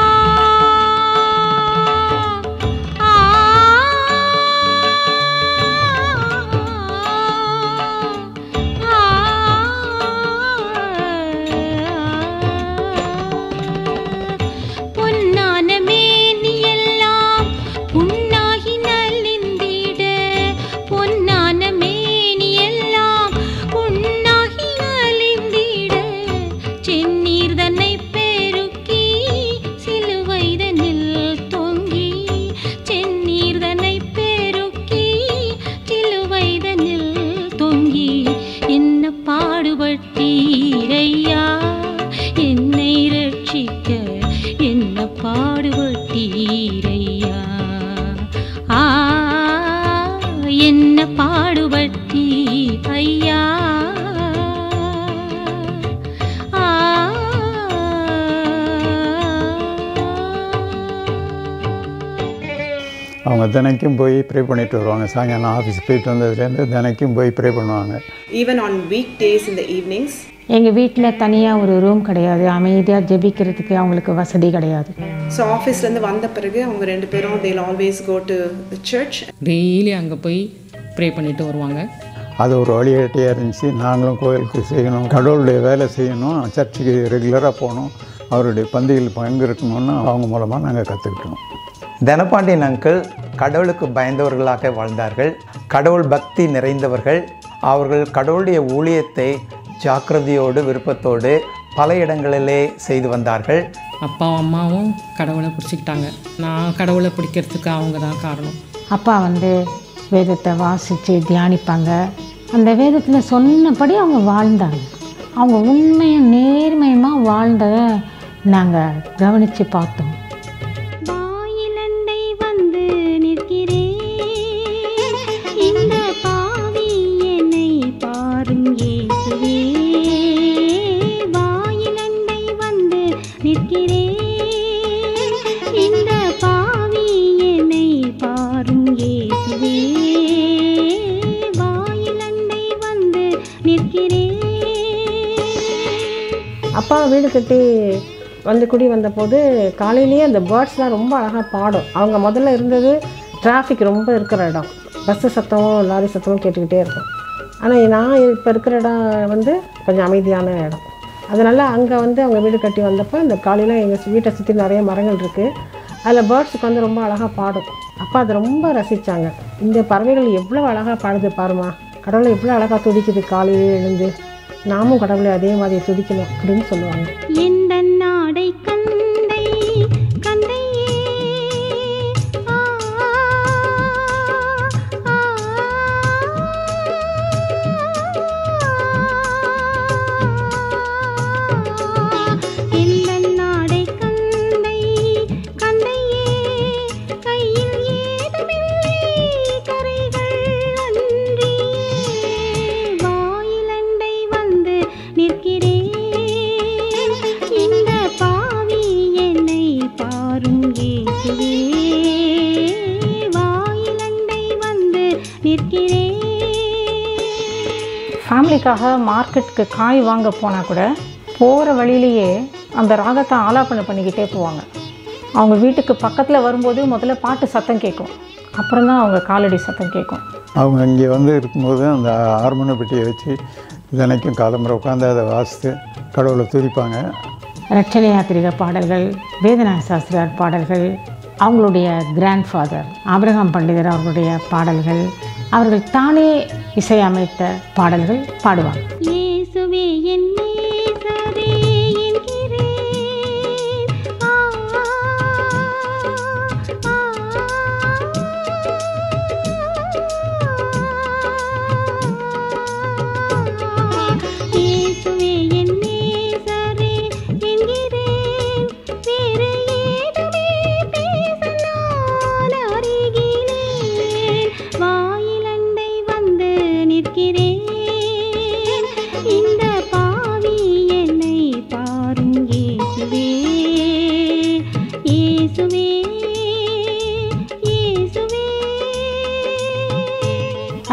ஆ, ஆ, பொன்னான மேனி எல்லாம் புண்ணாகி நலிந்திட பொன்னான மேனி எல்லாம் புண்ணாகி நலிந்திட செந்நீர் தன்னை பெருக்கி சிலுவைதனில் தொங்கி செந்நீர் தன்னை பெருக்கி சிலுவைதனில் தொங்கி என்ன பாடுபட்டீரையா என்னை ரட்சிக்க என்ன பாடுபட்டீரையா ஆ என்ன பாடுபட்டீ ஐயா ஆ அவங்க தினைக்கும் போய் ப்ரே பண்ணிட்டு வருவாங்க சாயங்காலம் ஆஃபீஸ் போயிட்டு வந்ததுலேருந்து தினைக்கும் போய் ப்ரே பண்ணுவாங்க Even on weekdays in the evenings, எங்கள் வீட்டில் தனியாக ஒரு ரூம் கிடையாது அமைதியாக ஜெபிக்கிறதுக்கு அவங்களுக்கு வசதி கிடையாது ஸோ ஆஃபீஸ்லேருந்து வந்த பிறகு அவங்க ரெண்டு பேரும் they'll always go to the church daily அங்கே போய் ப்ரே பண்ணிட்டு வருவாங்க அது ஒரு வழிகாட்டியாக இருந்துச்சு நாங்களும் கோயிலுக்கு செய்யணும் கடவுளுடைய வேலை செய்யணும் சர்ச்சுக்கு ரெகுலராக போகணும் அவருடைய பந்தியில் பங்கெடுக்கணும்னு அவங்க மூலமாக நாங்கள் கற்றுக்கிட்டோம் தனபாண்டியன் அங்கிள் கடவுளுக்கு பயந்தவர்களாக வாழ்ந்தார்கள் கடவுள் பக்தி நிறைந்தவர்கள் அவர்கள் கடவுளுடைய ஊழியத்தை ஜாக்கிரதையோடு விருப்பத்தோடு பல இடங்களிலே செய்து வந்தார்கள் அப்பாவும் அம்மாவும் கடவுளை பிடிச்சிக்கிட்டாங்க நான் கடவுளை பிடிக்கிறதுக்கு அவங்க தான் காரணம் அப்பா வந்து வேதத்தை வாசித்து தியானிப்பாங்க அந்த வேதத்தில் சொன்னபடி அவங்க வாழ்ந்தாங்க அவங்க உண்மையும் நேர்மையுமாக வாழ்ந்ததை நாங்கள் கவனித்து பார்த்தோம் வாயிலண்டை வந்து நிற்கிறேன் இந்த பாவி என்னை பாரும் இயேசுவே வாயிலண்டை வந்து நிற்கிறேன் இந்த பாவி என்னை பாரும் இயேசுவே வாயிலண்டை வந்து நிற்கிறேன் அப்பா வீடு கட்டி வந்து குடி வந்தபோது காலையிலேயே அந்த பேர்ட்ஸ்லாம் ரொம்ப அழகாக பாடும் அவங்க முதல்ல இருந்தது டிராஃபிக் ரொம்ப இருக்கிற இடம் பஸ்ஸு சத்தமும் லாரி சத்தமும் கேட்டுக்கிட்டே இருக்கும் ஆனால் நான் இப்போ இருக்கிற இடம் வந்து கொஞ்சம் அமைதியான இடம் அதனால் அங்கே வந்து அவங்க வீடு கட்டி வந்தப்போ இந்த காலையில் எங்கள் வீட்டை சுற்றி நிறைய மரங்கள் இருக்குது அதில் பேர்ட்ஸுக்கு வந்து ரொம்ப அழகாக பாடும் அப்பா அதை ரொம்ப ரசித்தாங்க இந்த பறவைகள் எவ்வளோ அழகாக பாடுது பாருமா கடவுளை எவ்வளோ அழகாக துடிக்குது காலையிலே எழுந்து நாமும் கடவுளை அதே மாதிரி துடிக்கணும் அப்படின்னு சொல்லுவாங்க எந்த நாடை கந்தை கந்தையே ஆ, ஆ, எந்த நாடை கந்தை கந்தையே கையில் ஏதுமில்லை கரைகள் அன்றியே வாயிலண்டை வந்து நிற்கிறேன் இந்த பாவி என்னை பாரும் இயேசுவே வாயிலண்டை வந்து நிற்கிறேன் ஃபேமிலிக்காக மார்க்கெட்டுக்கு காய் வாங்க போனால் கூட போகிற வழியிலேயே அந்த ராகத்தை ஆலாப்பனை பண்ணிக்கிட்டே போவாங்க அவங்க வீட்டுக்கு பக்கத்தில் வரும்போது முதல்ல பாட்டு சத்தம் கேட்கும் அப்புறம் தான் அவங்க காலடி சத்தம் கேட்கும் அவங்க இங்கே வந்து இருக்கும்போது அந்த ஹார்மோனிய பெட்டியை வச்சு தினைக்கும் காலம்பரை உட்காந்து அதை வாசித்து கடவுளை துதிப்பாங்க ரட்சண யாத்திரிக பாடல்கள் வேதநாத சாஸ்திரியார் பாடல்கள் அவங்களுடைய கிராண்ட் ஃபாதர் ஆபிரகாம் பண்டிதர் அவர்களுடைய பாடல்கள் அவர்கள் தானே இசையமைத்த பாடல்கள் பாடுவாங்க இயேசுவே என் நேசரே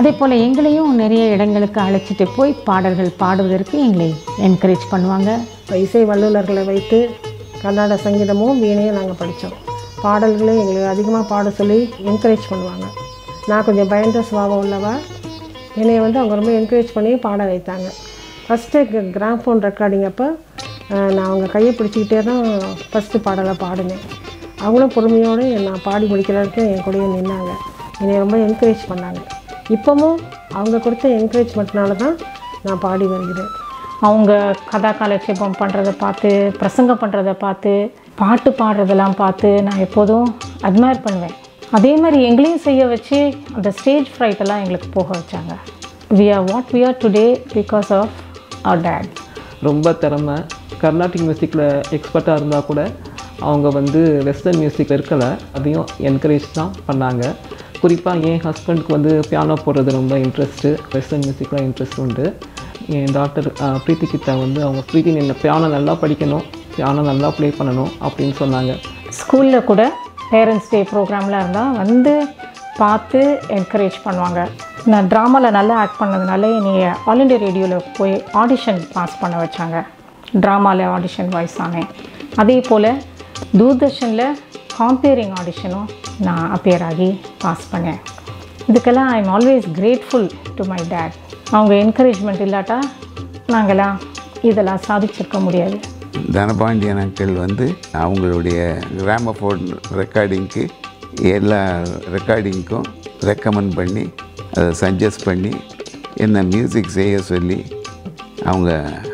அதே போல் எங்களையும் நிறைய இடங்களுக்கு அழைச்சிட்டு போய் பாடல்கள் பாடுவதற்கு எங்களை என்கரேஜ் பண்ணுவாங்க இசை வல்லுநர்களை வைத்து கர்நாடக சங்கீதமும் வீணையும் நாங்கள் படித்தோம் பாடல்களை எங்களுக்கு அதிகமாக பாட சொல்லி என்கரேஜ் பண்ணுவாங்க நான் கொஞ்சம் பயந்த சுபாவம் உள்ளவா என்னை வந்து அவங்க ரொம்ப என்கரேஜ் பண்ணி பாட வைத்தாங்க ஃபஸ்ட்டு கிராம்ஃபோன் ரெக்கார்டிங் அப்போ அஹ், நான் அவங்க கையை பிடிச்சிக்கிட்டே தான் ஃபஸ்ட்டு பாடலை பாடினேன் அவங்களும் பொறுமையோடு நான் பாடி முடிக்கிற வரைக்கும் என் கூடயே நின்னாங்க என்னை ரொம்ப என்கரேஜ் பண்ணாங்க இப்போவும் அவங்க கொடுத்த என்கரேஜ்மெண்ட்னால தான் நான் பாடி வருகிறேன் அவங்க கதா காலட்சேபம் பண்ணுறத பார்த்து பிரசங்கம் பண்ணுறத பார்த்து பாட்டு பாடுறதெல்லாம் பார்த்து நான் எப்போதும் அட்மையர் பண்ணுவேன் அதே மாதிரி எங்களையும் செய்ய வச்சு அந்த ஸ்டேஜ் ஃப்ரைட்டெல்லாம் எங்களுக்கு போக வச்சாங்க we are what we are today because of our dad ரொம்ப திறமை கர்நாடிக் மியூசிக்கில் எக்ஸ்பர்ட்டாக இருந்தால் கூட அவங்க வந்து வெஸ்டர்ன் மியூசிக்கில் இருக்கலை அதையும் என்கரேஜ் தான் பண்ணாங்க குறிப்பாக என் ஹஸ்பண்டுக்கு வந்து பியானோ போடுறது ரொம்ப இன்ட்ரெஸ்ட்டு வெஸ்டர்ன் மியூசிக்கில் இன்ட்ரெஸ்ட் உண்டு என் டாக்டர் பிரீத்தி கிட்டா வந்து அவங்க பிரீத்தி என்ன பியானோ நல்லா படிக்கணும் பியானோ நல்லா ப்ளே பண்ணணும் அப்படின்னு சொன்னாங்க ஸ்கூலில் கூட பேரண்ட்ஸ் டே ப்ரோக்ராம்லாம் இருந்தால் வந்து பார்த்து என்கரேஜ் பண்ணுவாங்க நான் ட்ராமாவில் நல்லா ஆக்ட் பண்ணதுனால என்னைய ஆல் இண்டியா ரேடியோவில் போய் ஆடிஷன் பாஸ் பண்ண வச்சாங்க ட்ராமாவில் ஆடிஷன் வாய்ஸ் ஆனேன் அதே போல் தூர்தர்ஷனில் காம்பேரிங் ஆடிஷனும் நான் அப்பியர் ஆகி பாஸ் பண்ணேன் இதுக்கெல்லாம் I am always grateful to my dad அவங்க என்கரேஜ்மெண்ட் இல்லாட்டா நாங்களாம் இதெல்லாம் சாதிச்சிருக்க முடியாது தனபாண்டியன் அங்கிள் வந்து அவங்களுடைய கிராமஃபோன் ரெக்கார்டிங்க்கு எல்லா ரெக்கார்டிங்க்கும் ரெக்கமெண்ட் பண்ணி அதை சஜஸ்ட் பண்ணி என்ன மியூசிக் செய்ய சொல்லி அவங்க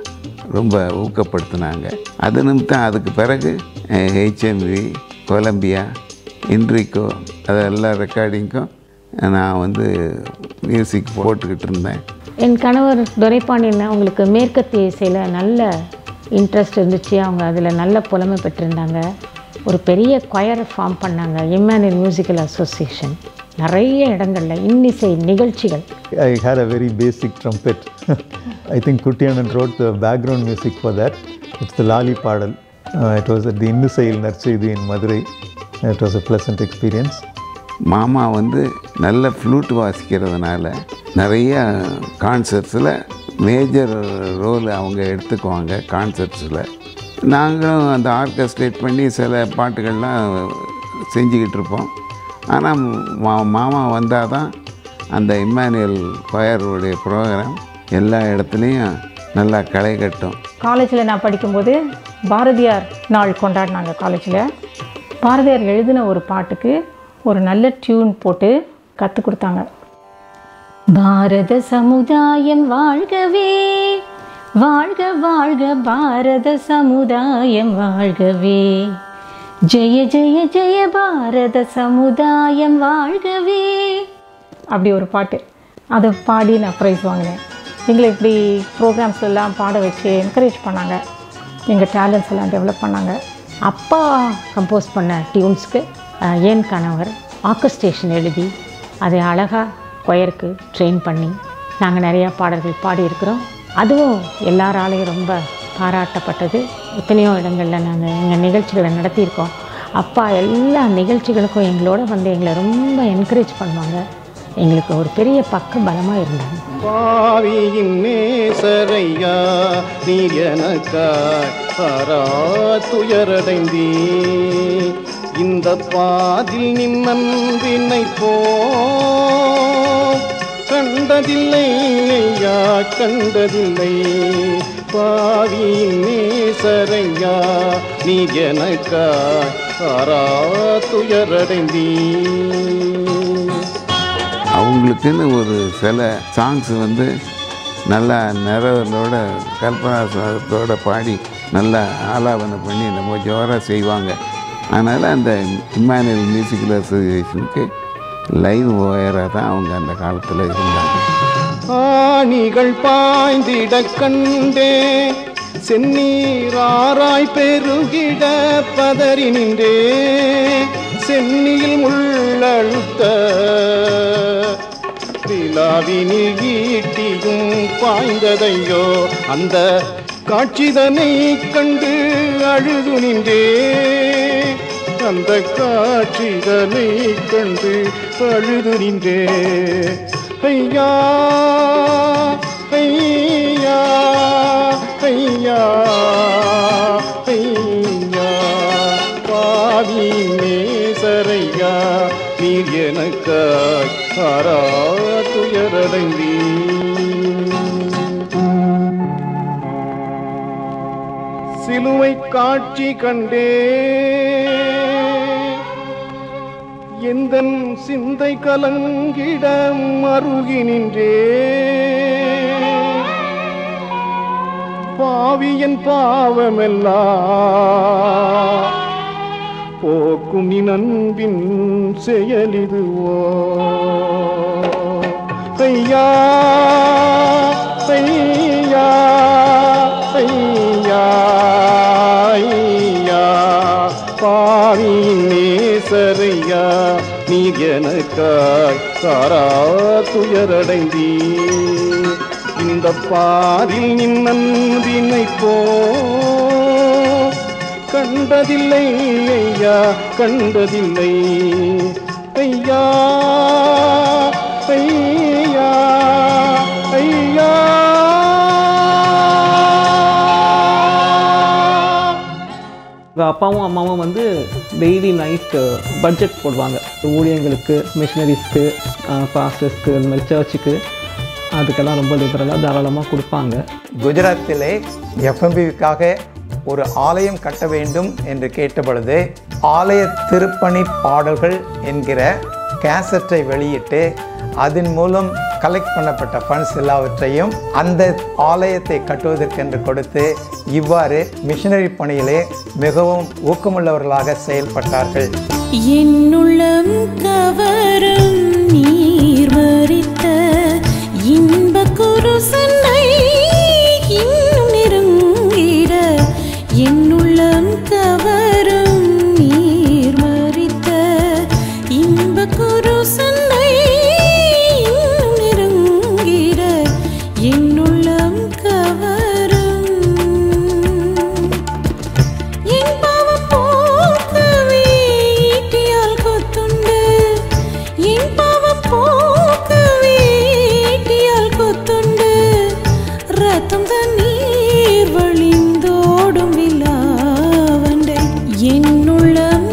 ரொம்ப ஊக்கப்படுத்தினாங்க அது நிமித்தம் அதுக்கு பிறகு ஹெச்எம்வி கொலம்பியா இன்ட்ரிக்கோ அதெல்லாம் ரெக்கார்டிங்க்கும் நான் வந்து மியூசிக் போட்டுக்கிட்டு இருந்தேன் என் கணவர் துரைப்பாண்டியன் அவங்களுக்கு மேற்கத்திய இசையில் நல்ல இன்ட்ரெஸ்ட் இருந்துச்சு அவங்க அதில் நல்ல புலமை பெற்றிருந்தாங்க ஒரு பெரிய கொயரை ஃபார்ம் பண்ணாங்க இம்மானுவல் மியூசிக்கல் அசோசியேஷன் நிறைய இடங்களில் இன்னிசை நிகழ்ச்சிகள் I had a very basic trumpet. I think Kuttianan wrote the background music for that. It's the Lali Padal. Uh, it was at the Innusail Narchidi in Madurai. It was a pleasant experience. மாமா வந்து நல்ல ஃப்ளூட் வாசிக்கிறதுனால நிறைய கான்சர்ட்ஸில் மேஜர் ரோல் அவங்க எடுத்துக்குவாங்க கான்சர்ட்ஸில் நாங்களும் அந்த ஆர்கஸ்ட்ரேட் பண்ணி சில பாட்டுகள்லாம் செஞ்சுக்கிட்டு இருப்போம் ஆனால் மா மாமா வந்தால் தான் அந்த இம்மானுவேல் கொயருடைய ப்ரோக்ராம் எல்லா இடத்துலையும் நல்லா களை கட்டும் காலேஜில் நான் படிக்கும்போது பாரதியார் நாள் கொண்டாடினாங்க காலேஜில் பாரதியார் எழுதின ஒரு பாட்டுக்கு ஒரு நல்ல டியூன் போட்டு கற்றுக் கொடுத்தாங்க பாரத சமுதாயம் வாழ்கவே வாழ்க வாழ்க பாரத சமுதாயம் வாழ்கவே ஜெய ஜெய ஜெய பாரத சமுதாயம் வாழ்கவே அப்படி ஒரு பாட்டு அதை பாடி நான் ப்ரைஸ் வாங்கினேன் எங்களை இப்படி ப்ரோக்ராம்ஸ் எல்லாம் பாட வச்சு என்கரேஜ் பண்ணாங்க எங்கள் டேலண்ட்ஸ் எல்லாம் டெவலப் பண்ணாங்க அப்பா கம்போஸ் பண்ண டியூன்ஸ்க்கு அஹ், என் கணவர் ஆர்கஸ்ட்ரேஷன் எழுதி அதை அழகாக கொயருக்கு ட்ரெயின் பண்ணி நாங்கள் நிறையா பாடல்கள் பாடியிருக்கிறோம் அதுவும் எல்லாராலையும் ரொம்ப பாராட்டப்பட்டது எத்தனையோ இடங்களில் நாங்கள் எங்கள் நிகழ்ச்சிகளை நடத்தியிருக்கோம் அப்பா எல்லா நிகழ்ச்சிகளுக்கும் எங்களோட வந்து எங்களை ரொம்ப என்கரேஜ் பண்ணுவாங்க எங்களுக்கு ஒரு பெரிய பக்க பலமாக இருந்தாங்க பாவியின் நேசரையா நீ எனக்காய் பாரா துயரடைந்தீ இந்த பாதில் நின்னன்பினை போ கண்டதில்லை ஐயா கண்டதில்லை பாவியின் நேசரையா நீ எனக்காய் பாரா துயரடைந்தீ அவங்களுக்குன்னு ஒரு சில சாங்ஸ் வந்து நல்லா நிறவலோட கல்பனா சுவாதத்தோட பாடி நல்லா ஆலாபனை பண்ணி ரொம்ப ஜோராக செய்வாங்க அதனால் அந்த இம்மானுவல் மியூசிக்கல் அசோசியேஷனுக்கு லைவ் ஓயராக தான் அவங்க அந்த காலத்தில் இருந்தாங்க ஆணிகள் பாய்ந்திட கண்டே செந்நீராராய் பெருகிட பதறி நின்றே சென்னியில் முள்ளழுத்த விழாவினில் ஈட்டியும் பாய்ந்ததையோ அந்த காட்சிதனை கண்டு அழுது நின்றே அந்த காட்சிதனை கண்டு அழுது நின்றே ஐயா ஐயா ஐயா ஐயா பாவி நேசரையா நீர் எனக்காய் சாரா துயரடைந்தீ சிலுவை காட்சி கண்டே எந்தன் சிந்தை கலங்கிட மருகி நின்றே பாவியன் பாவமெல்லாம் போக்கும் நின் அன்பின் செயலிதுவோ ஐயா ஐயா ஐயா ஐயா பாவி நேசரையா நீ எனக்காய் சாரா துயரடைந்தீ இந்த பாரில் நின் நன்றினை போ கண்டதில்லை ஐயா கண்டதில்லை ஐயா ஐயா ஐயா எங்கள் அப்பாவும் அம்மாவும் வந்து டெய்லி நைட்டு பட்ஜெட் போடுவாங்க ஊழியங்களுக்கு மிஷினரிஸ்க்கு பாஸ்டர்ஸ்க்கு இந்த மாதிரி சர்ச்சுக்கு அதுக்கெல்லாம் ரொம்ப லிபரலாக தாராளமாக கொடுப்பாங்க குஜராத்திலே எஃப்எம்பிக்காக ஒரு ஆலயம் கட்ட வேண்டும் என்று கேட்டபொழுது ஆலய திருப்பணி பாடல்கள் என்கிற கேசட்டை வெளியிட்டு அதன் மூலம் கலெக்ட் பண்ணப்பட்ட ஃபண்ட்ஸ் எல்லாவற்றையும் அந்த ஆலயத்தை கட்டுவதற்கென்று கொடுத்து இவ்வாறு மிஷனரி பணியிலே மிகவும் ஊக்கமுள்ளவர்களாக செயல்பட்டார்கள் என்னுள்ளம் கவரும் நீர் மறித்த இன்ப குருசனை இன்னும் நெருங்கிட என்னுள்ளம் கவரும் நீர் மறித்த இன்ப குருசனை இன்னும் நெருங்கிட என்னுள்ளம் கவரும் என் பாவம் போக்கவே ஈட்டியால் கொத்துண்டு என் பாவம் போக்கவே ஈட்டியால் கொத்துண்டு ரத்தம் தண்ணீர் வழிந்தோடும் விழாவண்டை என்னுள்ளம்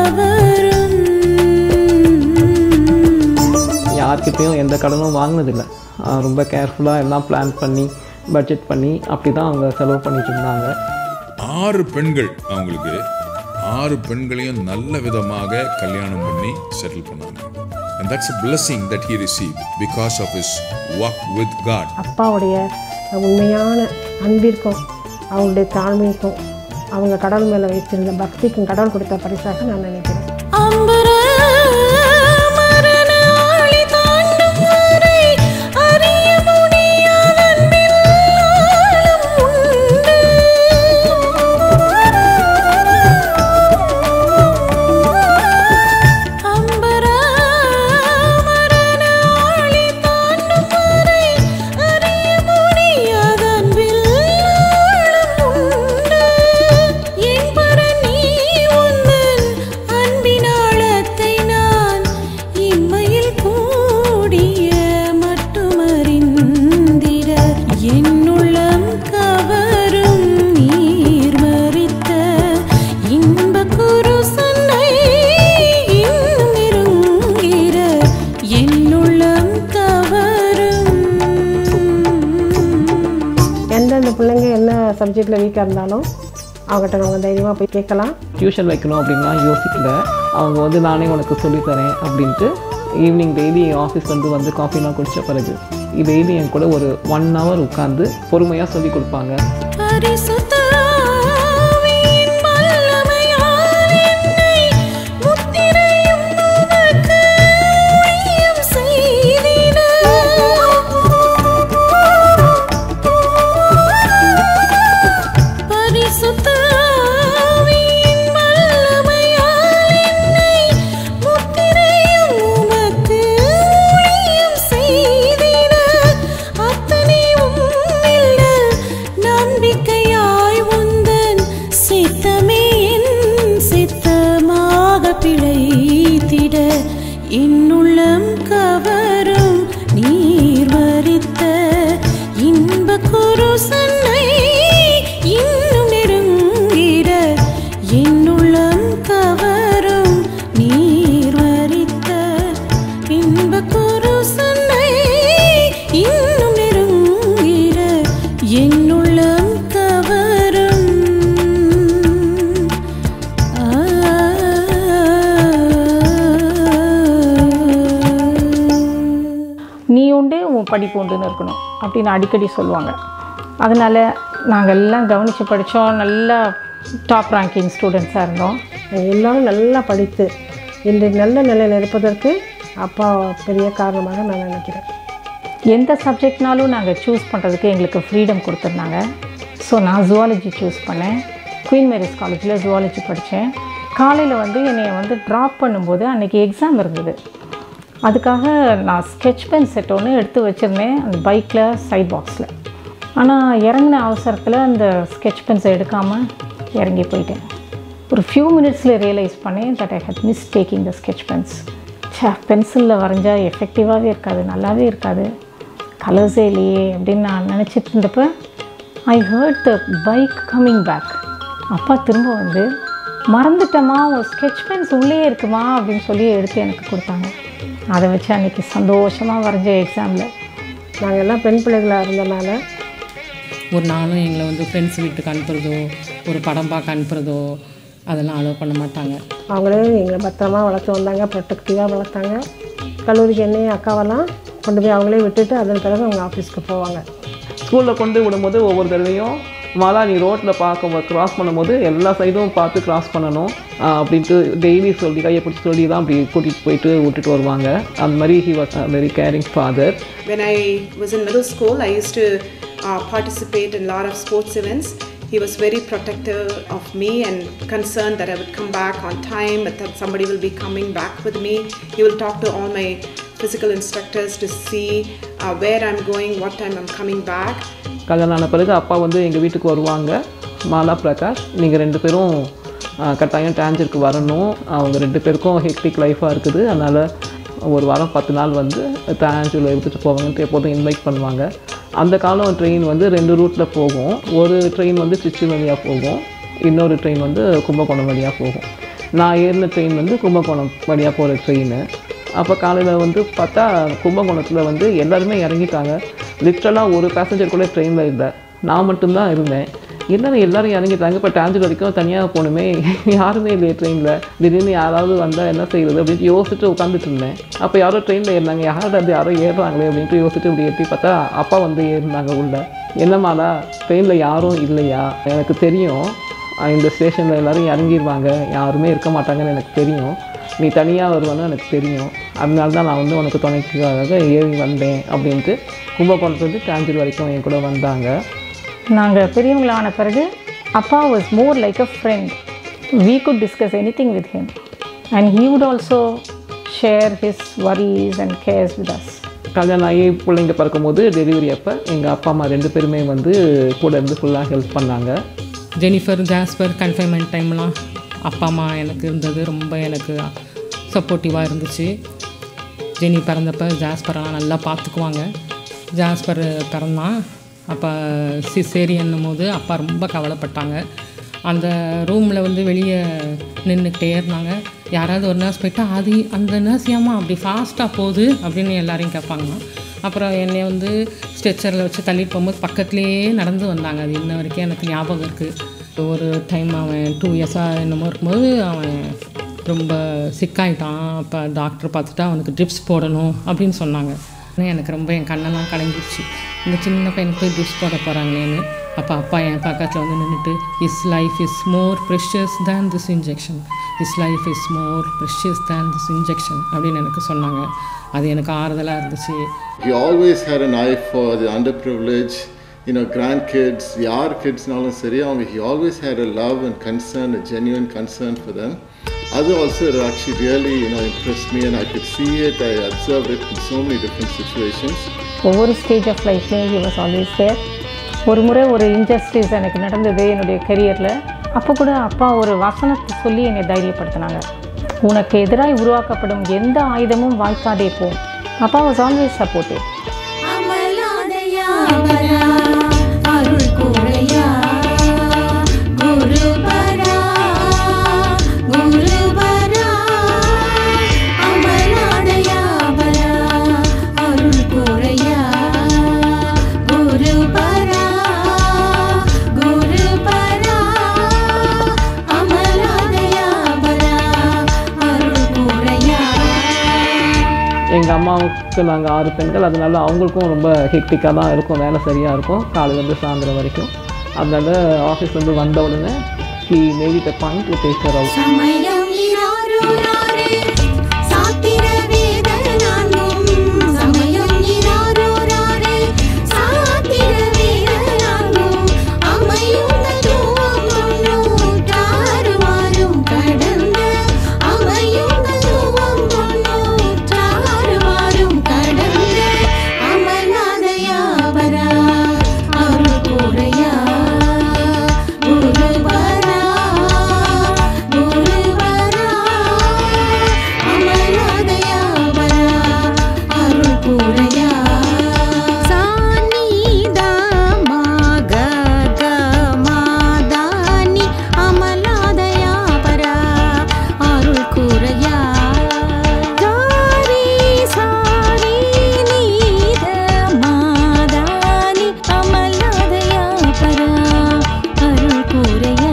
கவரும் யார்கிட்டயும் எந்த கடனும் வாங்கினதில்லை ரொம்ப கேர்ஃபுல்லாக எல்லாம் பிளான் பண்ணி பட்ஜெட் பண்ணி அப்படி தான் அவங்க செலவு பண்ணிட்டு இருந்தாங்க ஆறு பெண்கள் அவங்களுக்கு ஆறு பெண்களையும் நல்ல விதமாக கல்யாணம் பண்ணி செட்டில் பண்ணாங்க and that's a blessing that he received because of his walk with god அப்பாவுடைய உண்மையான அன்பிற்கும் அவங்களுடைய தாழ்மைக்கும் அவங்க கடவுள் மேலே வைத்திருந்த பக்திக்கும் கடவுள் கொடுத்த பரிசாக நான் நினைக்கிறேன் அம்பர மரண ஆழி தாண்டும் வரை அறிய முடியாத அன்பில் ஆழம் உண்டு. அம்பர மரண ஆழி தாண்டும் வரை அறிய முடியாத அன்பில் ஆழம் உண்டு. என் பரணி உந்தன் அன்பின் ஆழத்தை நான் இம்மையில் கூடிய மட்டுமறிந்திட என்னுள்ளம் கவரும் நீர் மறித்த இன்ப குருசனை இன்னும் நெருங்கிட என்னுள்ளம் கவரும் எந்தெந்த பிள்ளைங்க என்ன சப்ஜெக்டில் வீக்காக இருந்தாலும் அவங்ககிட்ட நம்ம தைரியமாக போய் கேட்கலாம் டியூஷன் வைக்கணும் அப்படின்லாம் யோசிக்கல அவங்க வந்து நானே உனக்கு சொல்லித்தரேன் அப்படின்ட்டு ஈவினிங் டெய்லி ஆஃபீஸ் வந்து வந்து காஃபிலாம் குடித்த பிறகு டெய்லி என் கூட ஒரு ஒன் ஹவர் உட்காந்து பொறுமையாக சொல்லி கொடுப்பாங்க பரிசுத்த ஆவியின் வல்லமையால் என்னை முத்திரையும் உமக்கு ஊழியம் செய்திட. பரிசுத்த ஆவியின் வல்லமையால் என்னை முத்திரையும் உமக்கு ஊழியம் செய்திட. அத்தனை உம்மில் நம்பிக்கையாய் உந்தன் சித்தமே என் சித்தமாக பிழைத்திட என்னுள்ளம் கவரும் நீ படிப்பு உண்டுன்னு இருக்கணும் அப்படின்னு அடிக்கடி சொல்லுவாங்க அதனால் நாங்கள் எல்லாம் கவனித்து படித்தோம் நல்லா டாப் ரேங்கிங் ஸ்டூடெண்ட்ஸாக இருந்தோம் நாங்கள் எல்லாரும் நல்லா படித்து இன்றைக்கு நல்ல நிலையில் இருப்பதற்கு அப்பா பெரிய காரணமாக நான் நினைக்கிறேன் எந்த சப்ஜெக்ட்னாலும் நாங்கள் சூஸ் பண்ணுறதுக்கு எங்களுக்கு ஃப்ரீடம் கொடுத்துருந்தாங்க ஸோ நான் ஜுவாலஜி சூஸ் பண்ணேன் குயின் மேரிஸ் காலேஜில் ஜுவாலஜி படித்தேன் காலையில் வந்து என்னை வந்து ட்ராப் பண்ணும்போது அன்றைக்கி எக்ஸாம் இருந்தது அதுக்காக நான் ஸ்கெட்ச் பென் செட் ஒன்று எடுத்து வச்சுருந்தேன் அந்த பைக்கில் சைட் பாக்ஸில் ஆனால் இறங்கின அவசரத்தில் அந்த ஸ்கெட்ச் பென்ஸை எடுக்காமல் இறங்கி போயிட்டேன் ஒரு ஃபியூ மினிட்ஸில் ரியலைஸ் பண்ணேன் that I had miss taking the sketch pens ச்சே பென்சிலில் வரைஞ்சா எஃபெக்டிவாகவே இருக்காது நல்லாவே இருக்காது கலர்ஸே இல்லையே அப்படின்னு நான் நினச்சிட்டு இருந்தப்போ I heard the bike coming back அப்பா திரும்ப வந்து மறந்துட்டம்மா உன் ஸ்கெட்ச் பென்ஸ் உள்ளே இருக்குமா அப்படின்னு சொல்லி எடுத்து எனக்கு கொடுத்தாங்க அதை வச்சு அன்றைக்கி சந்தோஷமாக வரைஞ்ச எக்ஸாமில் நாங்கள் எல்லாம் பெண் பிள்ளைகளாக இருந்தனால ஒரு நாளும் எங்களை வந்து ஃப்ரெண்ட்ஸ் வீட்டுக்கு அனுப்புறதோ ஒரு படம் பார்க்க அனுப்புறதோ அதெல்லாம் அலோவ் பண்ண மாட்டாங்க அவங்களே எங்களை பத்திரமா வளர்த்து வந்தாங்க ப்ரொட்டக்டிவாக வளர்த்தாங்க கல்லூரிக்கு என்னையும் அக்காவெல்லாம் கொண்டு போய் அவங்களே விட்டுட்டு அதன் பிறகு அவங்க ஆஃபீஸ்க்கு போவாங்க ஸ்கூலில் கொண்டு விடும்போது ஒவ்வொரு தடவையும் மாலா நீ ரோட்டில் பார்க்க கிராஸ் பண்ணும்போது எல்லா சைடும் பார்த்து கிராஸ் பண்ணணும் ஆஹ் அப்படின்ட்டு டெய்லி சொல்லி கையை பிடிச்சி சொல்லி தான் அப்படி கூட்டிகிட்டு போயிட்டு விட்டுட்டு வருவாங்க அந்த மாதிரி he was very caring father When I was in middle school, I used to uh, participate in a lot of sports events. He was very protective of me and concerned that I would come back on time, that that somebody will be coming back with me. He will talk to all my physical instructors to see uh, where I'm going, what time I'm coming back. கல்யாணம் ஆன பிறகு அப்பா வந்து எங்கள் வீட்டுக்கு வருவாங்க மாலா பிரகாஷ் நீங்கள் ரெண்டு பேரும் ஆஹ், கட்டாயம் டான்ஜருக்கு வரணும் அவங்க ரெண்டு பேருக்கும் ஹெக்டிக் லைஃபாக இருக்குது அதனால் ஒரு வாரம் பத்து நாள் வந்து டான்ஜூரில் எடுத்துகிட்டு போவாங்கன்ட்டு எப்போதும் இன்வைட் பண்ணுவாங்க அந்த காலம் ட்ரெயின் வந்து ரெண்டு ரூட்டில் போகும் ஒரு ட்ரெயின் வந்து திருச்சி வழியாக போகும் இன்னொரு ட்ரெயின் வந்து கும்பகோணம் வழியாக போகும் நான் ஏறின ட்ரெயின் வந்து கும்பகோணம் வழியாக போகிற ட்ரெயின் அப்போ காலையில் வந்து பார்த்தா கும்பகோணத்தில் வந்து எல்லாருமே இறங்கிட்டாங்க லிட்ரலாக ஒரு பேசஞ்சர் கூட ட்ரெயினில் இல்லை நான் மட்டும்தான் இருந்தேன் என்னென்ன எல்லாரும் இறங்கிட்டாங்க இப்போ டான்ஜர் வரைக்கும் தனியாக போகணுமே யாருமே இல்லையே ட்ரெயினில் திடீர்னு யாராவது வந்தால் என்ன செய்யுது அப்படின்ட்டு யோசிச்சுட்டு உட்காந்துட்டு இருந்தேன் அப்போ யாரோ ட்ரெயினில் ஏறினாங்க யாரோட அது யாரோ ஏறுறாங்களே அப்படின்ட்டு யோசிச்சுட்டு இப்படி எட்டி பார்த்தா அப்பா வந்து ஏறினாங்க உள்ள என்னமாடா ட்ரெயினில் யாரும் இல்லையா எனக்கு தெரியும் அஹ் இந்த ஸ்டேஷனில் எல்லாரும் இறங்கிடுவாங்க யாருமே இருக்க மாட்டாங்கன்னு எனக்கு தெரியும் நீ தனியாக வருவான்னு எனக்கு தெரியும் அதனால தான் நான் வந்து உனக்கு துணைக்காக ஏறி வந்தேன் அப்படின்ட்டு கும்பகோணத்துலேருந்து டாஞ்சூர் வரைக்கும் என் கூட வந்தாங்க நாங்கள் பெரியவங்களான பிறகு அப்பா was more like a friend we could discuss anything with him and he would also share his worries and cares with us கல்யாணம் ஆகி பிள்ளைங்க பிறக்கும்போது டெலிவரி அப்போ எங்கள் அப்பா அம்மா ரெண்டு பேருமே வந்து கூட இருந்து ஃபுல்லாக ஹெல்ப் பண்ணாங்க ஜெனிஃபர் ஜாஸ்பர் கன்ஃபைன்மெண்ட் டைம்லாம் அப்பா அம்மா எனக்கு இருந்தது ரொம்ப எனக்கு சப்போர்ட்டிவாக இருந்துச்சு ஜெனி பிறந்தப்ப ஜாஸ்பரெல்லாம் நல்லா பார்த்துக்குவாங்க ஜாஸ்பர் பிறந்தான் அப்போ சிசேரியன்னும் போது அப்பா ரொம்ப கவலைப்பட்டாங்க அந்த ரூமில் வந்து வெளியே நின்றுக்கிட்டே இருந்தாங்க யாராவது ஒரு நர்ஸ் போயிட்டா அது அந்த நர்ஸ் ஏமா அப்படி ஃபாஸ்ட்டாக போகுது அப்படின்னு எல்லாரையும் கேட்பாங்க அப்புறம் என்னை வந்து ஸ்ட்ரெச்சரில் வச்சு தள்ளிட்டு போகும்போது பக்கத்துலேயே நடந்து வந்தாங்க அது இன்ன வரைக்கும் எனக்கு ஞாபகம் இருக்குது ஒரு டைம் அவன் டூ இயர்ஸாக என்னமோ இருக்கும்போது அவன் ரொம்ப சிக்காயிட்டான் அப்போ டாக்டர் பார்த்துட்டு அவனுக்கு ட்ரிப்ஸ் போடணும் அப்படின்னு சொன்னாங்க ஆனா எனக்கு ரொம்ப என் கண்ணெல்லாம் கலங்கிடுச்சு இந்த சின்ன பையனுக்கு போய் ட்ரிப்ஸ் போட போகிறாங்களேன்னு அப்போ அப்பா என் பக்கத்தில் வந்து நின்றுட்டு is life is more precious than this injection is life is more precious than this injection அப்படின்னு எனக்கு சொன்னாங்க அது எனக்கு ஆறுதலாக இருந்துச்சு He always had an eye for the underprivileged, you know, grandkids, யார் கிட்ஸ்னாலும் சரி அவங்க he always had a love and concern, a genuine concern for them. அது also actually really, you know, impressed me and I could see it, I observed it in so many different situations. ஒவ்வொரு ஸ்டேஜ் ஆஃப் லைஃப்லேயும் ஹி வாஸ் ஆல்வேஸ் தேர் ஒரு முறை ஒரு இன்ஜஸ்டிஸ் எனக்கு நடந்தது என்னுடைய கெரியரில் அப்போ கூட அப்பா ஒரு வசனத்தை சொல்லி என்னை தைரியப்படுத்தினாங்க உனக்கு எதிராய் உருவாக்கப்படும் எந்த ஆயுதமும் வாய்க்காதே போ அப்பா வாஸ் ஆல்வேஸ் சப்போர்ட்டிவ் அமலாதயா வரா அருள் கூரையா குருபரா குருபரா அமலாதயா வரா அருள் கூரையா குருபரா குருபரா அமலாதயா வரா அருள் கூரையா எங்கள் அம்மாவுக்கு நாங்கள் ஆறு பெண்கள் அதனால அவங்களுக்கும் ரொம்ப ஹெக்டிக்காக தான் இருக்கும் வேலை சரியாக இருக்கும் காலையிலேருந்து சாயந்தரம் வரைக்கும் அதனால ஆஃபீஸ்லேருந்து வந்த உடனே he made it a point to take care out சமயம் இராரோராரே, சாத்திர வேத நான்கும். சமயம் இராரோராரே, சாத்திர வேத நான்கும். அமையுந்த தூவம் தொண்ணூற்றாறு வாரும் கடந்த. அமையுந்த தூவம் தொண்ணூற்றாறு வாரும் கடந்த. அமர்நாதயாபரா, அருள் கூரையா, குருபரா, குருபரா, அமர்நாதயாபரா, அருள் கூரையா. சானிதா மகத மாதானி அமலாதயாபரா, அருள் கூரையா. தாரி சாரி நீத மாதானி அமலாதயாபரா, அருள் கூரையா.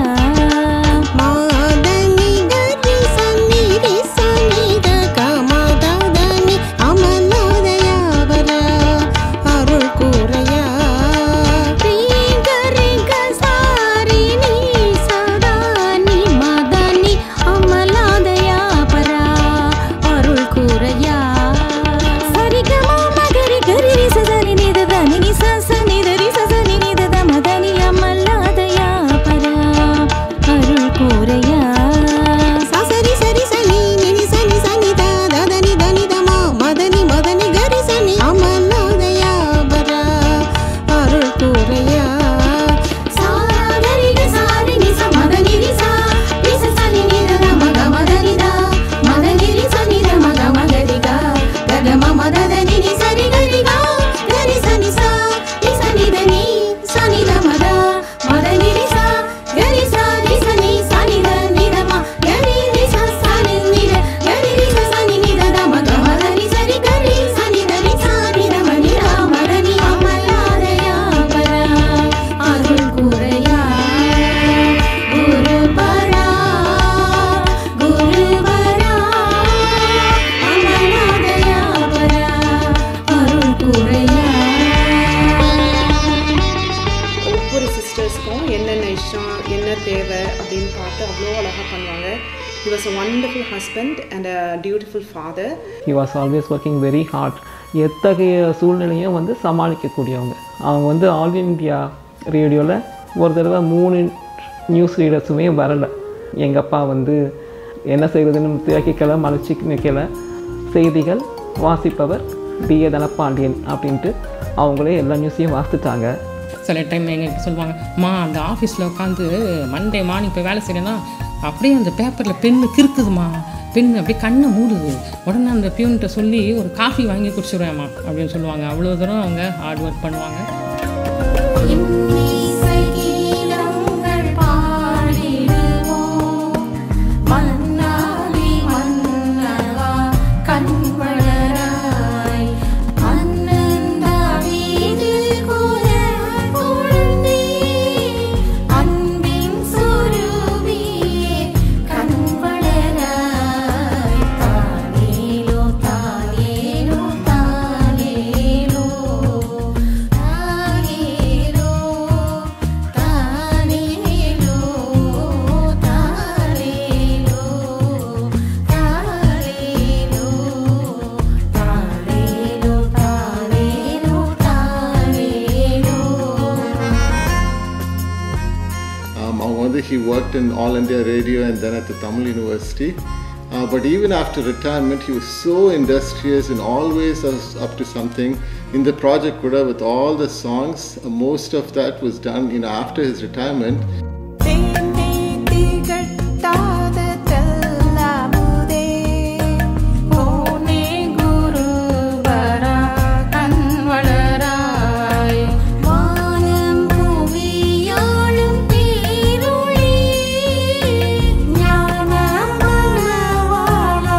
மாதனி கரி சந்நிதி சந்நித கமதாதனி அமலாதயாபரா, அருள் கூரையா. ரீக ரீக சாரி நீ சதானி மதனி அமலாதயாபரா, அருள் கூரையா. சரிகமா மகரி கரி ரி சதனி நித தனி நி ச ச நித ரி ச ச நி நித த மதனி அமலாதயாபரா, அருள் கூரையா. சசரி சரி சனி நினி சனி சனி த ததனி தனி தமா மதனி மதனி கரி சனி அமலாதயாபரா, அருள் கூரையா. சாதரிக சாரி நி ச மதனி ரி சா, ரி ச சனி நி த த மக மதனி தா, மதனி ரி ச நி த மக மகரி கா, க க ம ம த த நி நி சரி கரி கா, கரி சனி சா, ரி ச நி த நி, சனி த ம த, மதனி ரி சா, கரி சா ரி ச நி சனி த நி த ம, கரி ரி ச சனி நி த, கரி ரி ச சனி நி த த ம க ம த நி சரி கரி சனி த நி சா நி த ம நி த மதனி அமலாதயாபரா, அருள் கூரையா. குருபரா, குருபரா, அமலாதயாபரா, அருள் கூரையா. ஒவ்வொரு சிஸ்டர்ஸ்க்கும் என்னென்ன இஷ்டம் என்ன தேவை அப்படின்னு பார்த்து அவ்வளோ அழகாக பண்ணுவாங்க he was a wonderful husband and a dutiful father he was always working very hard எத்தகைய சூழ்நிலையும் வந்து சமாளிக்கக்கூடியவங்க அவங்க வந்து ஆல் இந்தியா ரேடியோவில் ஒரு தடவை மூணு நியூஸ் ரீடர்ஸுமே வரலை எங்கள் அப்பா வந்து என்ன செய்கிறதுன்னு தியாக்கிக்கல மலைச்சி நிற்கல செய்திகள் வாசிப்பவர் டி ஏ தனபாண்டியன் அப்படின்ட்டு அவங்களே எல்லா நியூஸையும் வாசித்துட்டாங்க சில டைம் எங்களுக்கு சொல்லுவாங்க மா அந்த ஆஃபீஸில் உட்காந்து மண்டே மார்னிங் இப்போ வேலை செய்யறேன்னா அப்படியே அந்த பேப்பரில் பெண்ணு கிறுக்குதுமா பெண் அப்படியே கண்ணை மூடுது உடனே அந்த பியூன்கிட்ட சொல்லி ஒரு காஃபி வாங்கி குடிச்சிடுவேம்மா அப்படின்னு சொல்லுவாங்க அவ்வளோ தூரம் அவங்க ஹார்ட் ஒர்க் பண்ணுவாங்க இன்னிசை கீதங்கள் பாடிடுவோம். மன்னாதி மன்னவா கண்வளராய். அண்ணன் தாவீது குல குழந்தை. அன்பின் சுரூபியே கண்வளராய். தானேலோ தானேலோ தானேலோ தானேலோ தானேலோ தானேலோ தானேலோ தானேலோ தானேலோ தானேலோ Um, அவங்க வந்து he worked in All India Radio and then at the Tamil University. Uh, but even after retirement, he was so industrious and always was up to something. In the project Kuda, with all the songs, uh, most of that was done, you know, after his retirement. திகட்டாத தெல்லாமுதே கோனே குருவரா கண்வளராய் வானம் புவியாளும் பேருளி ஞானம் மனவாளா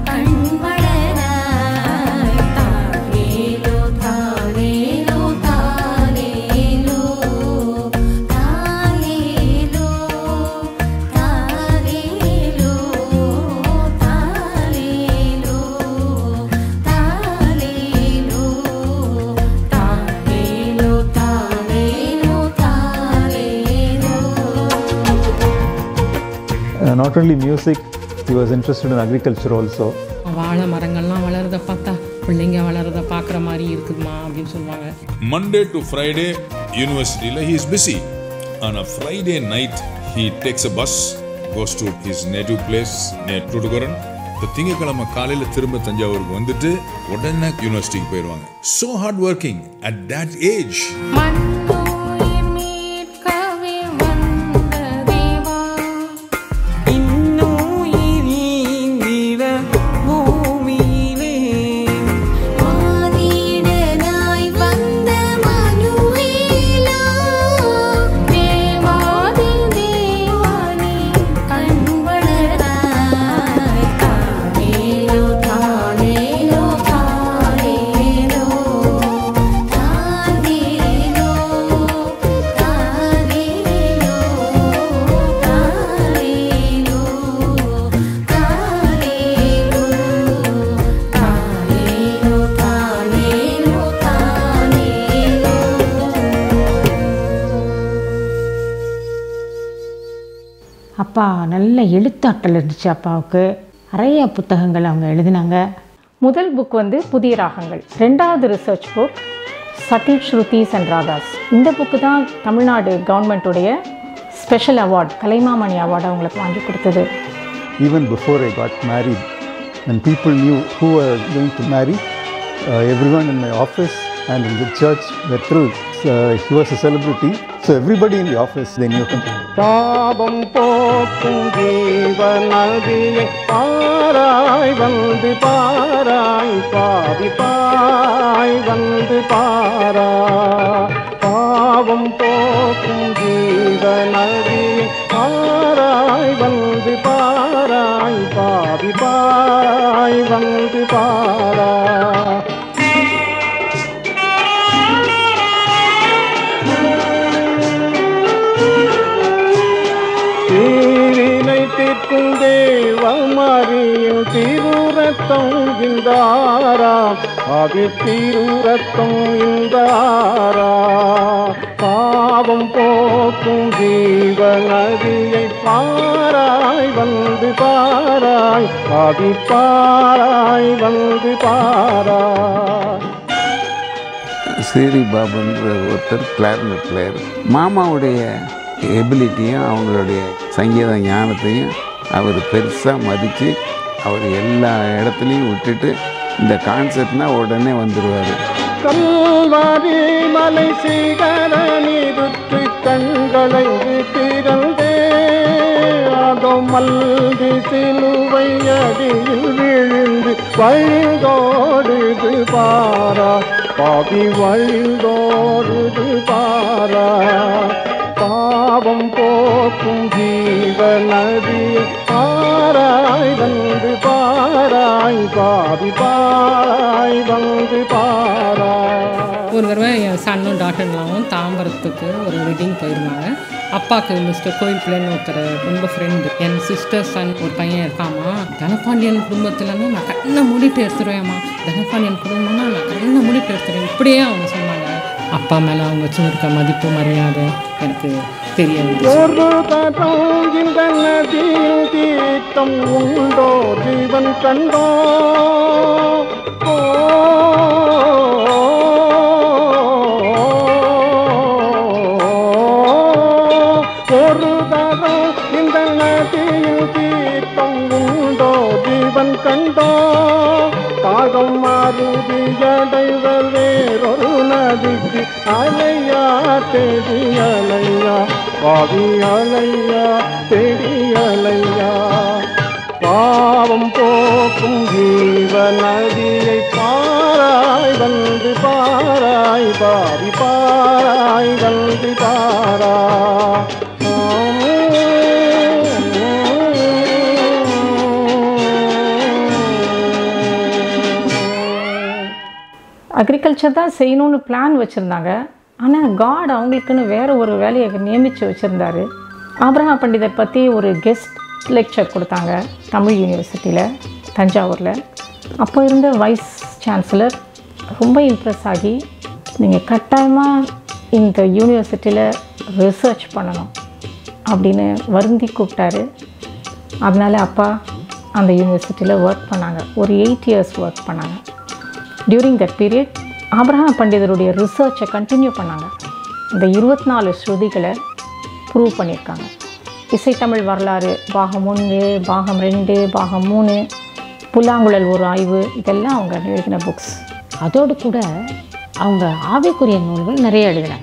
கண்வளராய் தாரேலோ தாரேலோ தாரேலோ தாரேலோ Uh, not only music, he was interested in agriculture also. வாழை மரங்கள்லாம் வளர்றத பார்த்தா பிள்ளைங்க வளர்றத பார்க்குற மாதிரி இருக்குதுமா அப்படின்னு சொல்லுவாங்க மண்டே டு ஃப்ரைடே யூனிவர்சிட்டியில் ஹீ இஸ் பிஸி ஆனால் Friday night he takes a bus goes to his native place நே டுடுகரன் இப்போ திங்கக்கிழமை காலையில் திரும்ப தஞ்சாவூருக்கு வந்துட்டு உடனே யூனிவர்சிட்டிக்கு போயிடுவாங்க so hard working at that age ஆதிடனாய் வந்த மனுவேலா தேவாதி தேவானி கண்வளராய் தானேலோ தானேலோ தானேலோ தானேலோ தானேலோ தானேலோ தானேலோ தானேலோ தானேலோ அப்பா நல்ல எழுத்தாற்றல் இருந்துச்சு அப்பாவுக்கு நிறைய புத்தகங்கள் அவங்க எழுதினாங்க முதல் புக் வந்து புதிய ராகங்கள் ரெண்டாவது ரிசர்ச் புக் சட்டில் ஸ்ருதிஸ் அண்ட் ராகாஸ் இந்த புக்கு தான் தமிழ்நாடு கவர்மெண்ட்டுடைய ஸ்பெஷல் அவார்ட் கலைமாமணி அவார்டு அவங்களுக்கு வாங்கி கொடுத்தது Even before I got married, when people knew who were going to marry, uh, everyone in my office and in the church were thrilled. So, he was a celebrity, so everybody in the office they knew him. தாபம் போக்கும் ஜீவநதியை பாராய் வந்து பாராய் பாவி பாய் வந்து பாரா பாவம் போக்கும் ஜீவநதியை பாராய் வந்து பாராய் பாவி பாய் வந்து பாரா தீவினை தீர்க்கும் தேவமறியும் திருரத்தம் இந்தாராம் அது திருரத்தம் இந்தாரா பாவம் போக்கும் ஜீவநதியை பாராய் வந்து பாராய் ஆதி பாராய் வந்து பாராய் சீரி பாபுன்ற ஒருத்தர் கிளாரினட் பிளேயர் மாமாவுடைய எபிலிட்டியும் அவங்களுடைய சங்கீத ஞானத்தையும் அவர் பெருசாக மதித்து அவர் எல்லா இடத்துலையும் விட்டுட்டு இந்த கான்செர்ட்னா உடனே வந்துடுவார் கல்வாரி மலை சிகர நிறுத்து கண்களை திறந்தே அதோ மல்கி சிலுவை அடியில் விழுந்து வழிந்தோடுது பாரா பாவி வழிந்தோடுது பாரா பாவம் போக்கும் ஜீவ நதி பாராய் வந்து பாராய் பாவி பாராய் வந்து பாராய் ஒரு தடவை என் சன்னும் டாட்டர்லாவும் தாம்பரத்துக்கு ஒரு வெட்டிங் போயிருந்தாங்க அப்பாவுக்கு மிஸ்டர் கோயில் பிள்ளைன்னு ஒருத்தர் ரொம்ப ஃப்ரெண்டு என் சிஸ்டர் சன் ஒரு பையன் இருக்காமா தனபாண்டியன் குடும்பத்துலன்னா நான் கண்ணை மூடிட்டு எடுத்துருவேம்மா தனபாண்டியன் குடும்பம்னா நான் கண்ணை மூடிட்டு எடுத்துருவேன் இப்படியே அவங்க சொன்னாங்க அப்பா மேலே அவங்க வச்சுருக்க மதிப்பு மரியாதை எனக்கு தெரிய வந்துச்சு. ஒரு தரம் இந்த நதியில் தீர்த்தம் உண்டோ ஜீவன் கண்டோ ஓ, ஒரு தரம் இந்த நதியில் தீர்த்தம் உண்டோ ஜீவன் கண்டோ தாகம் மாறுதியடைவர் வேறொரு நதிக்கு அலையா தேடி அலையா பாவி அலையா தேடி அலையா பாவம் போக்கும் ஜீவ நதியை பாராய் வந்து பாராய் பாவி பாராய் வந்து பாரா அக்ரிகல்ச்சர் தான் செய்யணும்னு பிளான் வச்சுருந்தாங்க ஆனால் காட் அவங்களுக்குன்னு வேற ஒரு வேலையை நியமித்து வச்சுருந்தாரு ஆப்ரஹா பண்டிதர் பற்றி ஒரு கெஸ்ட் லெக்சர் கொடுத்தாங்க தமிழ் யூனிவர்சிட்டியில் தஞ்சாவூரில் அப்போ இருந்த வைஸ் சான்சலர் ரொம்ப இம்ப்ரெஸ் ஆகி நீங்கள் கட்டாயமாக இந்த யூனிவர்சிட்டியில் ரிசர்ச் பண்ணணும் அப்படின்னு வருந்தி கூப்பிட்டாரு அதனால அப்பா அந்த யூனிவர்சிட்டியில் ஒர்க் பண்ணாங்க ஒரு எயிட் இயர்ஸ் ஒர்க் பண்ணாங்க டியூரிங் தட் பீரியட் ஆபிரகாம் பண்டிதருடைய ரிசர்ச்சை கண்டினியூ பண்ணாங்க இந்த இருபத்தி நாலு ஸ்ருதிகளை ப்ரூவ் பண்ணியிருக்காங்க இசைத்தமிழ் வரலாறு பாகம் ஒன்று பாகம் ரெண்டு பாகம் மூணு புல்லாங்குழல் ஒரு ஆய்வு இதெல்லாம் அவங்க எழுதின புக்ஸ் அதோடு கூட அவங்க ஆவிக்குரிய நூல்கள் நிறைய எழுதினாங்க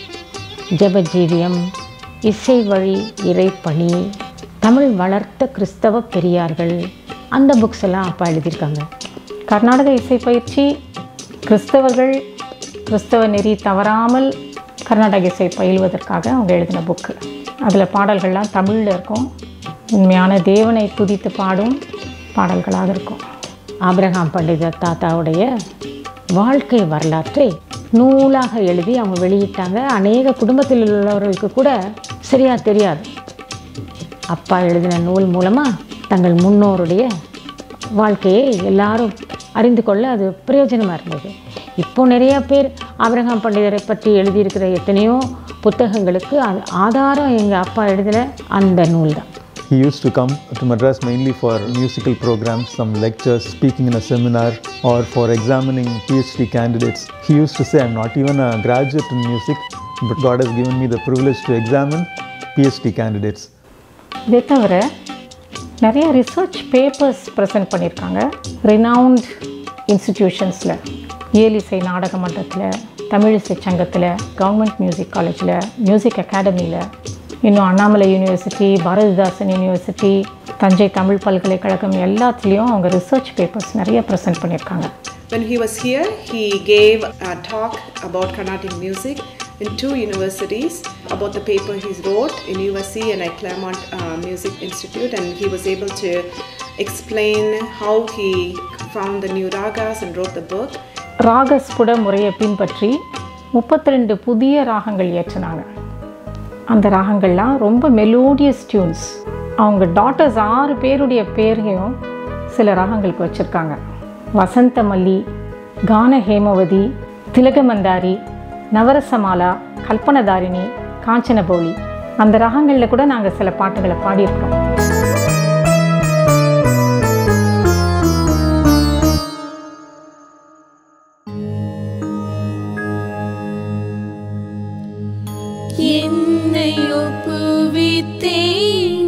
ஜெபஜீவியம் இசை வழி இறைப்பணி தமிழ் வளர்த்த கிறிஸ்தவ பெரியார்கள் அந்த புக்ஸ் எல்லாம் அப்பா எழுதியிருக்காங்க கர்நாடக இசை பயிற்சி கிறிஸ்தவர்கள் கிறிஸ்தவ நெறி தவறாமல் கர்நாடக இசை பயில்வதற்காக அவங்க எழுதின புக்கு அதில் பாடல்கள்லாம் தமிழில் இருக்கும் உண்மையான தேவனை துதித்து பாடும் பாடல்களாக இருக்கும் ஆபிரகாம் பண்டிதர் தாத்தாவுடைய வாழ்க்கை வரலாற்றை நூலாக எழுதி அவங்க வெளியிட்டாங்க அநேக குடும்பத்தில் உள்ளவர்களுக்கு கூட சரியாக தெரியாது அப்பா எழுதின நூல் மூலமாக தங்கள் முன்னோருடைய வாழ்க்கையை எல்லாரும் அறிந்து கொள்ள அது பிரயோஜனமாக இருந்தது இப்போ நிறையா பேர் ஆபிரகாம் பண்டிதரை பற்றி எழுதியிருக்கிற எத்தனையோ புத்தகங்களுக்கு அது ஆதாரம் எங்கள் அப்பா எழுதின அந்த நூல் தான் He used to come to Madras mainly for musical programs, some lectures, speaking in a seminar, or for examining PhD candidates. He used to say, I'm not even a graduate in music, but God has given me the privilege to examine PhD candidates. இதை தவிர நிறைய ரிசர்ச் பேப்பர்ஸ் ப்ரெசென்ட் பண்ணியிருக்காங்க ரினவுண்ட் இன்ஸ்டிடியூஷன்ஸில் இயலிசை நாடக மன்றத்தில் தமிழிசை சங்கத்தில் கவர்மெண்ட் மியூசிக் காலேஜில் மியூசிக் அகாடமியில் இன்னும் அண்ணாமலை யூனிவர்சிட்டி பாரதிதாசன் யூனிவர்சிட்டி தஞ்சை தமிழ் பல்கலைக்கழகம் எல்லாத்துலேயும் அவங்க ரிசர்ச் பேப்பர்ஸ் நிறைய ப்ரெசென்ட் பண்ணியிருக்காங்க When he was here, he gave a talk about Carnatic music in two universities about the paper he wrote in USC and at Claremont uh, Music Institute, and he was able to explain how he found the new ragas and wrote the book. ராகஸ்புட முறையை பின்பற்றி முப்பத்தி ரெண்டு புதிய ராகங்கள் இயற்றினாங்க அந்த ராகங்கள்லாம் ரொம்ப மெலோடியஸ் டியூன்ஸ் அவங்க டாட்டர்ஸ் ஆறு பேருடைய பேரையும் சில ராகங்களுக்கு வச்சுருக்காங்க வசந்த மல்லி கான ஹேமவதி திலகமந்தாரி நவரசமாலா கல்பனதாரிணி காஞ்சனபௌலி அந்த ராகங்களில் கூட நாங்கள் சில பாட்டுகளை பாடியிருக்கிறோம் என்னை ஒப்புவித்தேன்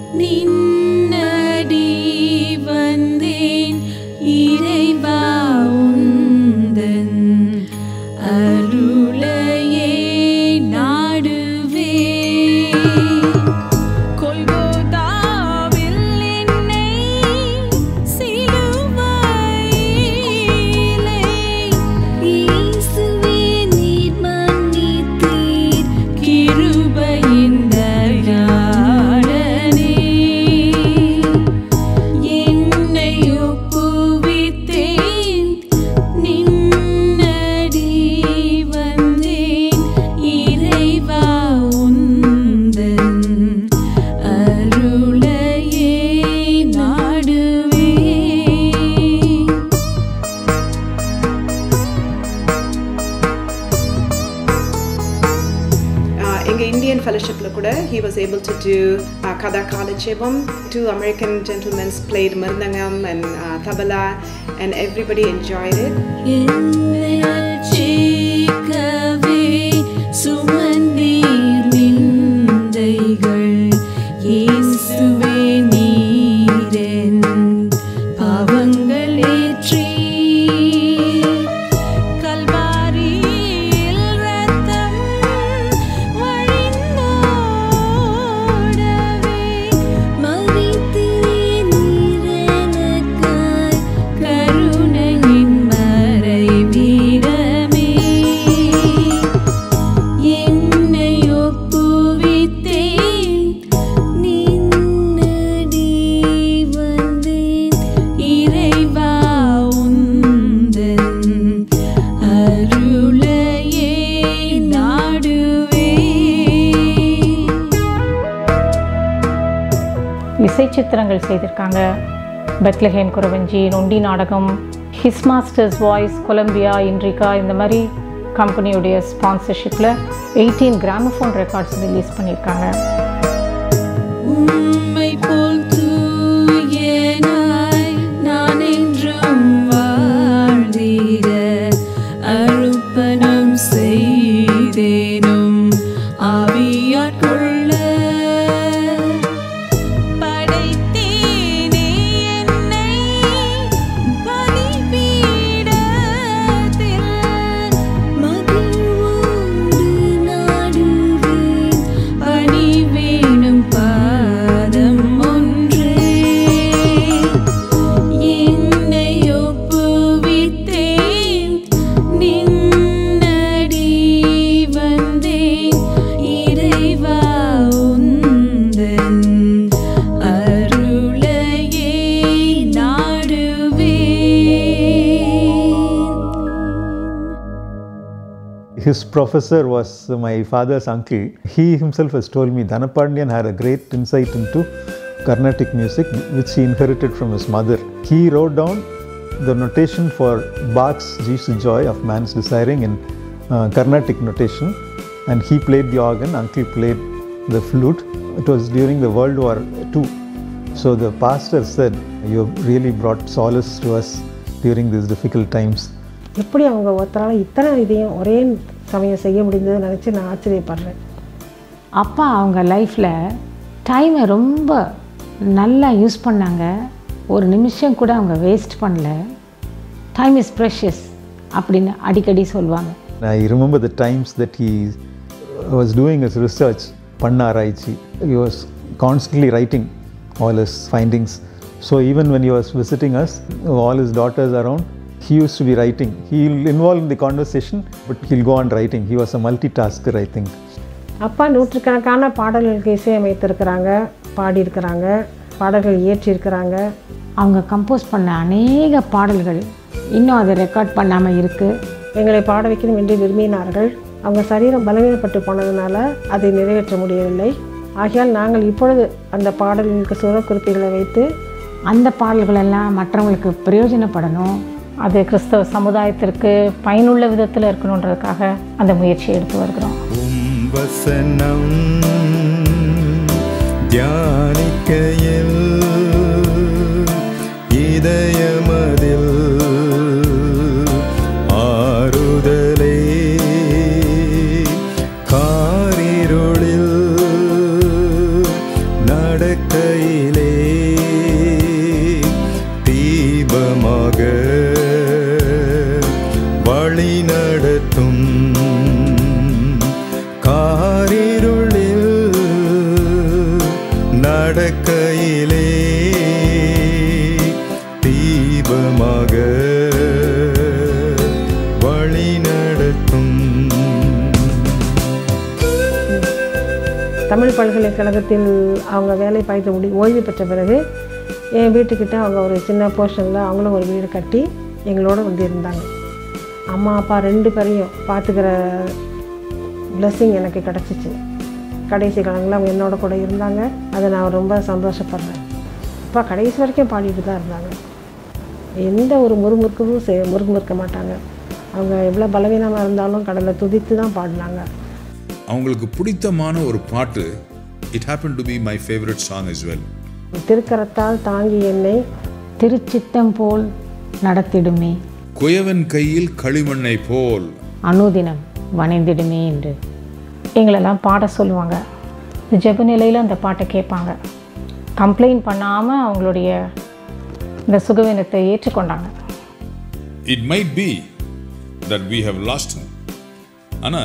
நின்னடி வந்தேன் இறைவா உந்தன் அருளையே நாடுவே கொல்கோதாவில் என்னை சிலுவையிலே இயேசுவே நீர் மன்னித்தீர் கிருபையின் தயாளனே என்னை ஒப்புவித்தேன் நின்னடி வந்தேன் இறைவா உந்தன் அருளையே நாடுவே Uh, எங்க இந்தியன் ஃபெலோஷிப்பில் கூட he was able to do uh, கதா காலட்சேபம் two American gentlemen played mridangam and uh, tabla and everybody enjoyed it. என்னை அர்ச்சிக்கவே சுமந்தீர் நிந்தைகள் இயேசுவே நீரென் பாவங்கள் ஏற்றி கல்வாரியில் இரத்தம் வழிந்தோடவே மறித்தீர் நீர் எனக்காய் கருணையின் மறைவீரமே என்னை ஒப்புவித்தேன் நின்னடி வந்தேன் இறைவா உந்தன் அருளையே நாடுவே இசை சித்திரங்கள் செய்திருக்காங்க பெத்லஹேம் குறவஞ்சி நொண்டி நாடகம் ஹிஸ் மாஸ்டர்ஸ் வாய்ஸ் கொலம்பியா இன்ட்ரிகா இந்த மாதிரி கம்பெனியுடைய ஸ்பான்சர்ஷிப்பில் எயிட்டீன் கிராமஃபோன் ரெக்கார்ட்ஸ் ரிலீஸ் பண்ணியிருக்காங்க உம்மை போல் தூ his professor was my father's uncle. He himself has told me Dhanapandian had a great insight into Carnatic music, which he inherited from his mother. He wrote down the notation for Bach's Jesus Joy of Man's Desiring in uh, Carnatic notation, and he played the organ, uncle played the flute. It was during the World War II. So the pastor said, You have really brought solace to us during these difficult times. எப்படி அவங்க ஒருத்தரால் இத்தனை இதையும் ஒரே சமயம் செய்ய முடிந்ததுன்னு நினச்சி நான் ஆச்சரியப்படுறேன் அப்பா அவங்க லைஃப்பில் டைமை ரொம்ப நல்லா யூஸ் பண்ணாங்க ஒரு நிமிஷம் கூட அவங்க வேஸ்ட் பண்ணல டைம் இஸ் ப்ரெஷஸ் அப்படின்னு அடிக்கடி சொல்லுவாங்க I remember the times that he was doing his research, Panna Araichi. He was constantly writing all his findings. So even when he was visiting us, all his daughters around, he used to be writing. He'll involve in the conversation, but he'll go on writing. He was a multitasker, I think. அப்பா நூற்றுக்கணக்கான பாடல்களுக்கு இசையமைத்திருக்கிறாங்க பாடியிருக்கிறாங்க பாடல்கள் இயற்றியிருக்கிறாங்க அவங்க கம்போஸ் பண்ண அநேக பாடல்கள் இன்னும் அதை ரெக்கார்ட் பண்ணாமல் இருக்குது எங்களை பாட வைக்கணும் என்று விரும்பினார்கள் அவங்க சரீரம் பலவீனப்பட்டு போனதுனால அதை நிறைவேற்ற முடியவில்லை ஆகையால் நாங்கள் இப்பொழுது அந்த பாடல்களுக்கு சுர குறிப்புகளை வைத்து அந்த பாடல்களெல்லாம் மற்றவங்களுக்கு பிரயோஜனப்படணும் அது கிறிஸ்தவ சமுதாயத்திற்கு பயனுள்ள விதத்தில் இருக்கணுன்றதுக்காக அந்த முயற்சியை எடுத்து வருகிறோம் உம் வசனம் தியானிக்கையில் இதயமதில் ஆறுதலே காரிருளில் நடக்கையிலே தீபமாக வழி நடத்தும் காரிருளில் நடக்கையிலே தீபமாக வழி நடத்தும் தமிழ் பல்கலைக்கழகத்தில் அவங்க வேலை பார்த்து முடி ஓய்வு பெற்ற பிறகு என் வீட்டுக்கிட்ட அவங்க ஒரு சின்ன போர்ஷனில் அவங்களும் ஒரு வீடு கட்டி எங்களோட வந்து இருந்தாங்க அம்மா அப்பா ரெண்டு பேரையும் பார்த்துக்கிற blessing எனக்கு கிடச்சிச்சு கடைசி காலங்களில் அவங்க என்னோட கூட இருந்தாங்க அதை நான் ரொம்ப சந்தோஷப்படுறேன் அப்பா கடைசி வரைக்கும் பாடிட்டு தான் இருந்தாங்க எந்த ஒரு முறுமுறுக்கவும் செய் முறுமுறுக்க மாட்டாங்க அவங்க எவ்வளோ பலவீனமாக இருந்தாலும் கடலை துதித்து தான் பாடினாங்க அவங்களுக்கு பிடித்தமான ஒரு பாட்டு it happen to be my favourite song as well திருக்கரத்தால் தாங்கி என்னை திருச்சித்தம் போல் நடத்திடுமே குயவன் கையில் களிமண்ணை போல் அனுதினம் வணைந்திடுமே என்று எங்களெல்லாம் பாட சொல்லுவாங்க இந்த ஜெப நிலையில் அந்த பாட்டை கேட்பாங்க கம்ப்ளைண்ட் பண்ணாமல் அவங்களுடைய இந்த சுகவீனத்தை ஏற்றுக்கொண்டாங்க it might be that we have lost him ஆனா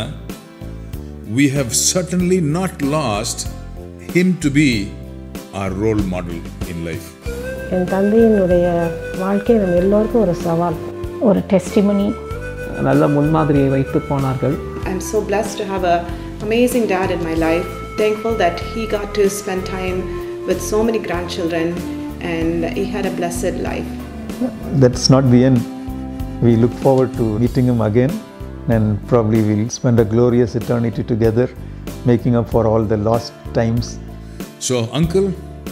we have certainly not lost him to be our role model in life என் தந்தையினுடைய வாழ்க்கை நம்ம எல்லோருக்கும் ஒரு சவால் ஒரு டெஸ்டிமனி நல்ல முன்மாதிரியை வைத்து போனார்கள் I'm so blessed to have an amazing dad in my life. Thankful that he got to spend time with so many grandchildren and he had a blessed life. That's not the end. We look forward to meeting him again and probably we'll spend a glorious eternity together, making up for all the lost times. So, uncle,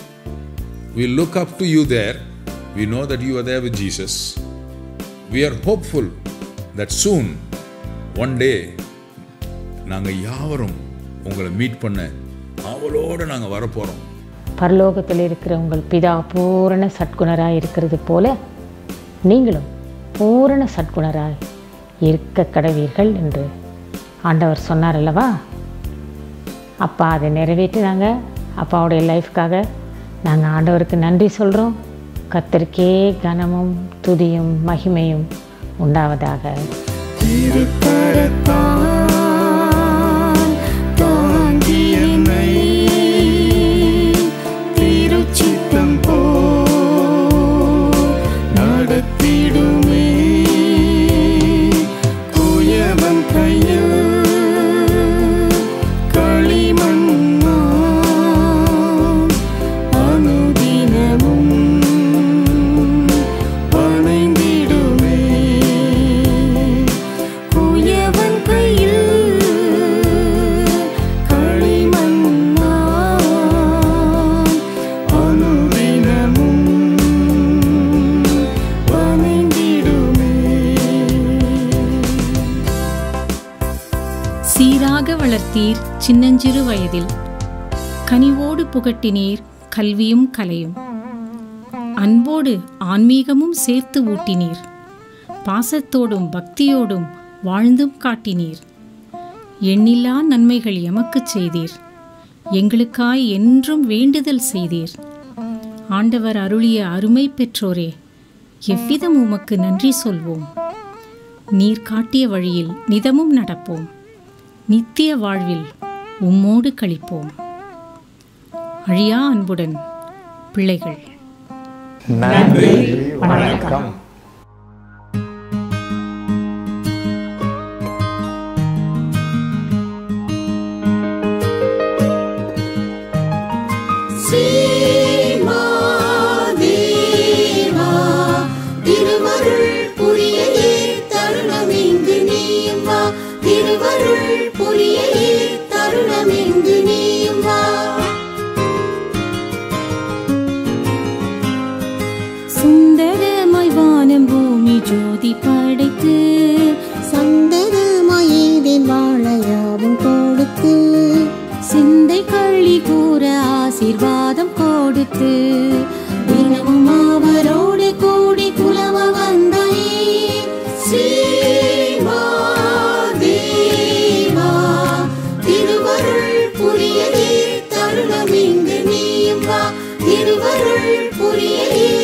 we look up to you there. We know that you are there with Jesus. We are hopeful that soon, one day, நாங்கள் யாவரும் உங்களை மீட் பண்ண அவளோடு நாங்கள் வரப்போகிறோம் பரலோகத்தில் இருக்கிற உங்கள் பிதா பூரண சட்குணராய் இருக்கிறது போல நீங்களும் பூரண சட்குணராய் இருக்க கடவீர்கள் என்று ஆண்டவர் சொன்னார் அல்லவா அப்பா அதை நிறைவேற்றினாங்க அப்பாவுடைய லைஃப்காக நாங்கள் ஆண்டவருக்கு நன்றி சொல்கிறோம் கத்தருக்கே கனமும் துதியும் மகிமையும் உண்டாவதாக தாங்கி என்னை திருச்சித்தம் போ நடத்திடுமே குயவன் கையில் களிமண்ணா அனுதினமும் வணைந்திடுமே குயவன் கையில் வளர்த்தீர் சின்னஞ்சிறு வயதில் கனிவோடு புகட்டினீர் கல்வியும் கலையும் அன்போடு ஆன்மீகமும் சேர்த்து ஊட்டினீர் பாசத்தோடும் பக்தியோடும் வாழ்ந்தும் காட்டினீர் எண்ணில்லா நன்மைகள் எமக்குச் செய்தீர் எங்களுக்காய் என்றும் வேண்டுதல் செய்தீர் ஆண்டவர் அருளிய அருமை பெற்றோரே எவ்விதம் உமக்கு நன்றி சொல்வோம் நீர் காட்டிய வழியில் நிதமும் நடப்போம் நித்திய வாழ்வில் உம்மோடு கழிப்போம் அழியா அன்புடன் பிள்ளைகள் நன்றி வணக்கம் சீமாதேவா, திருவருள் புரியலே தருணமெங்கு நீயும் வா திருவருள் புரியலே தருணமெங்கு நீயும் வா சுந்தரமாய் வானம் பூமி ஜோதி படைத்து சந்தனமாயேதேன் வாழையாவும் கொடுத்து சிந்தை கள்ளி கூற ஆசீர்வாதம் கொடுத்து தினமும் அவரோடு கூடி குலவ வந்தாயே சீமாதேவா, திருவருள் புரியலே தருணமெங்கு நீயும் வா திருவருள் புரியலே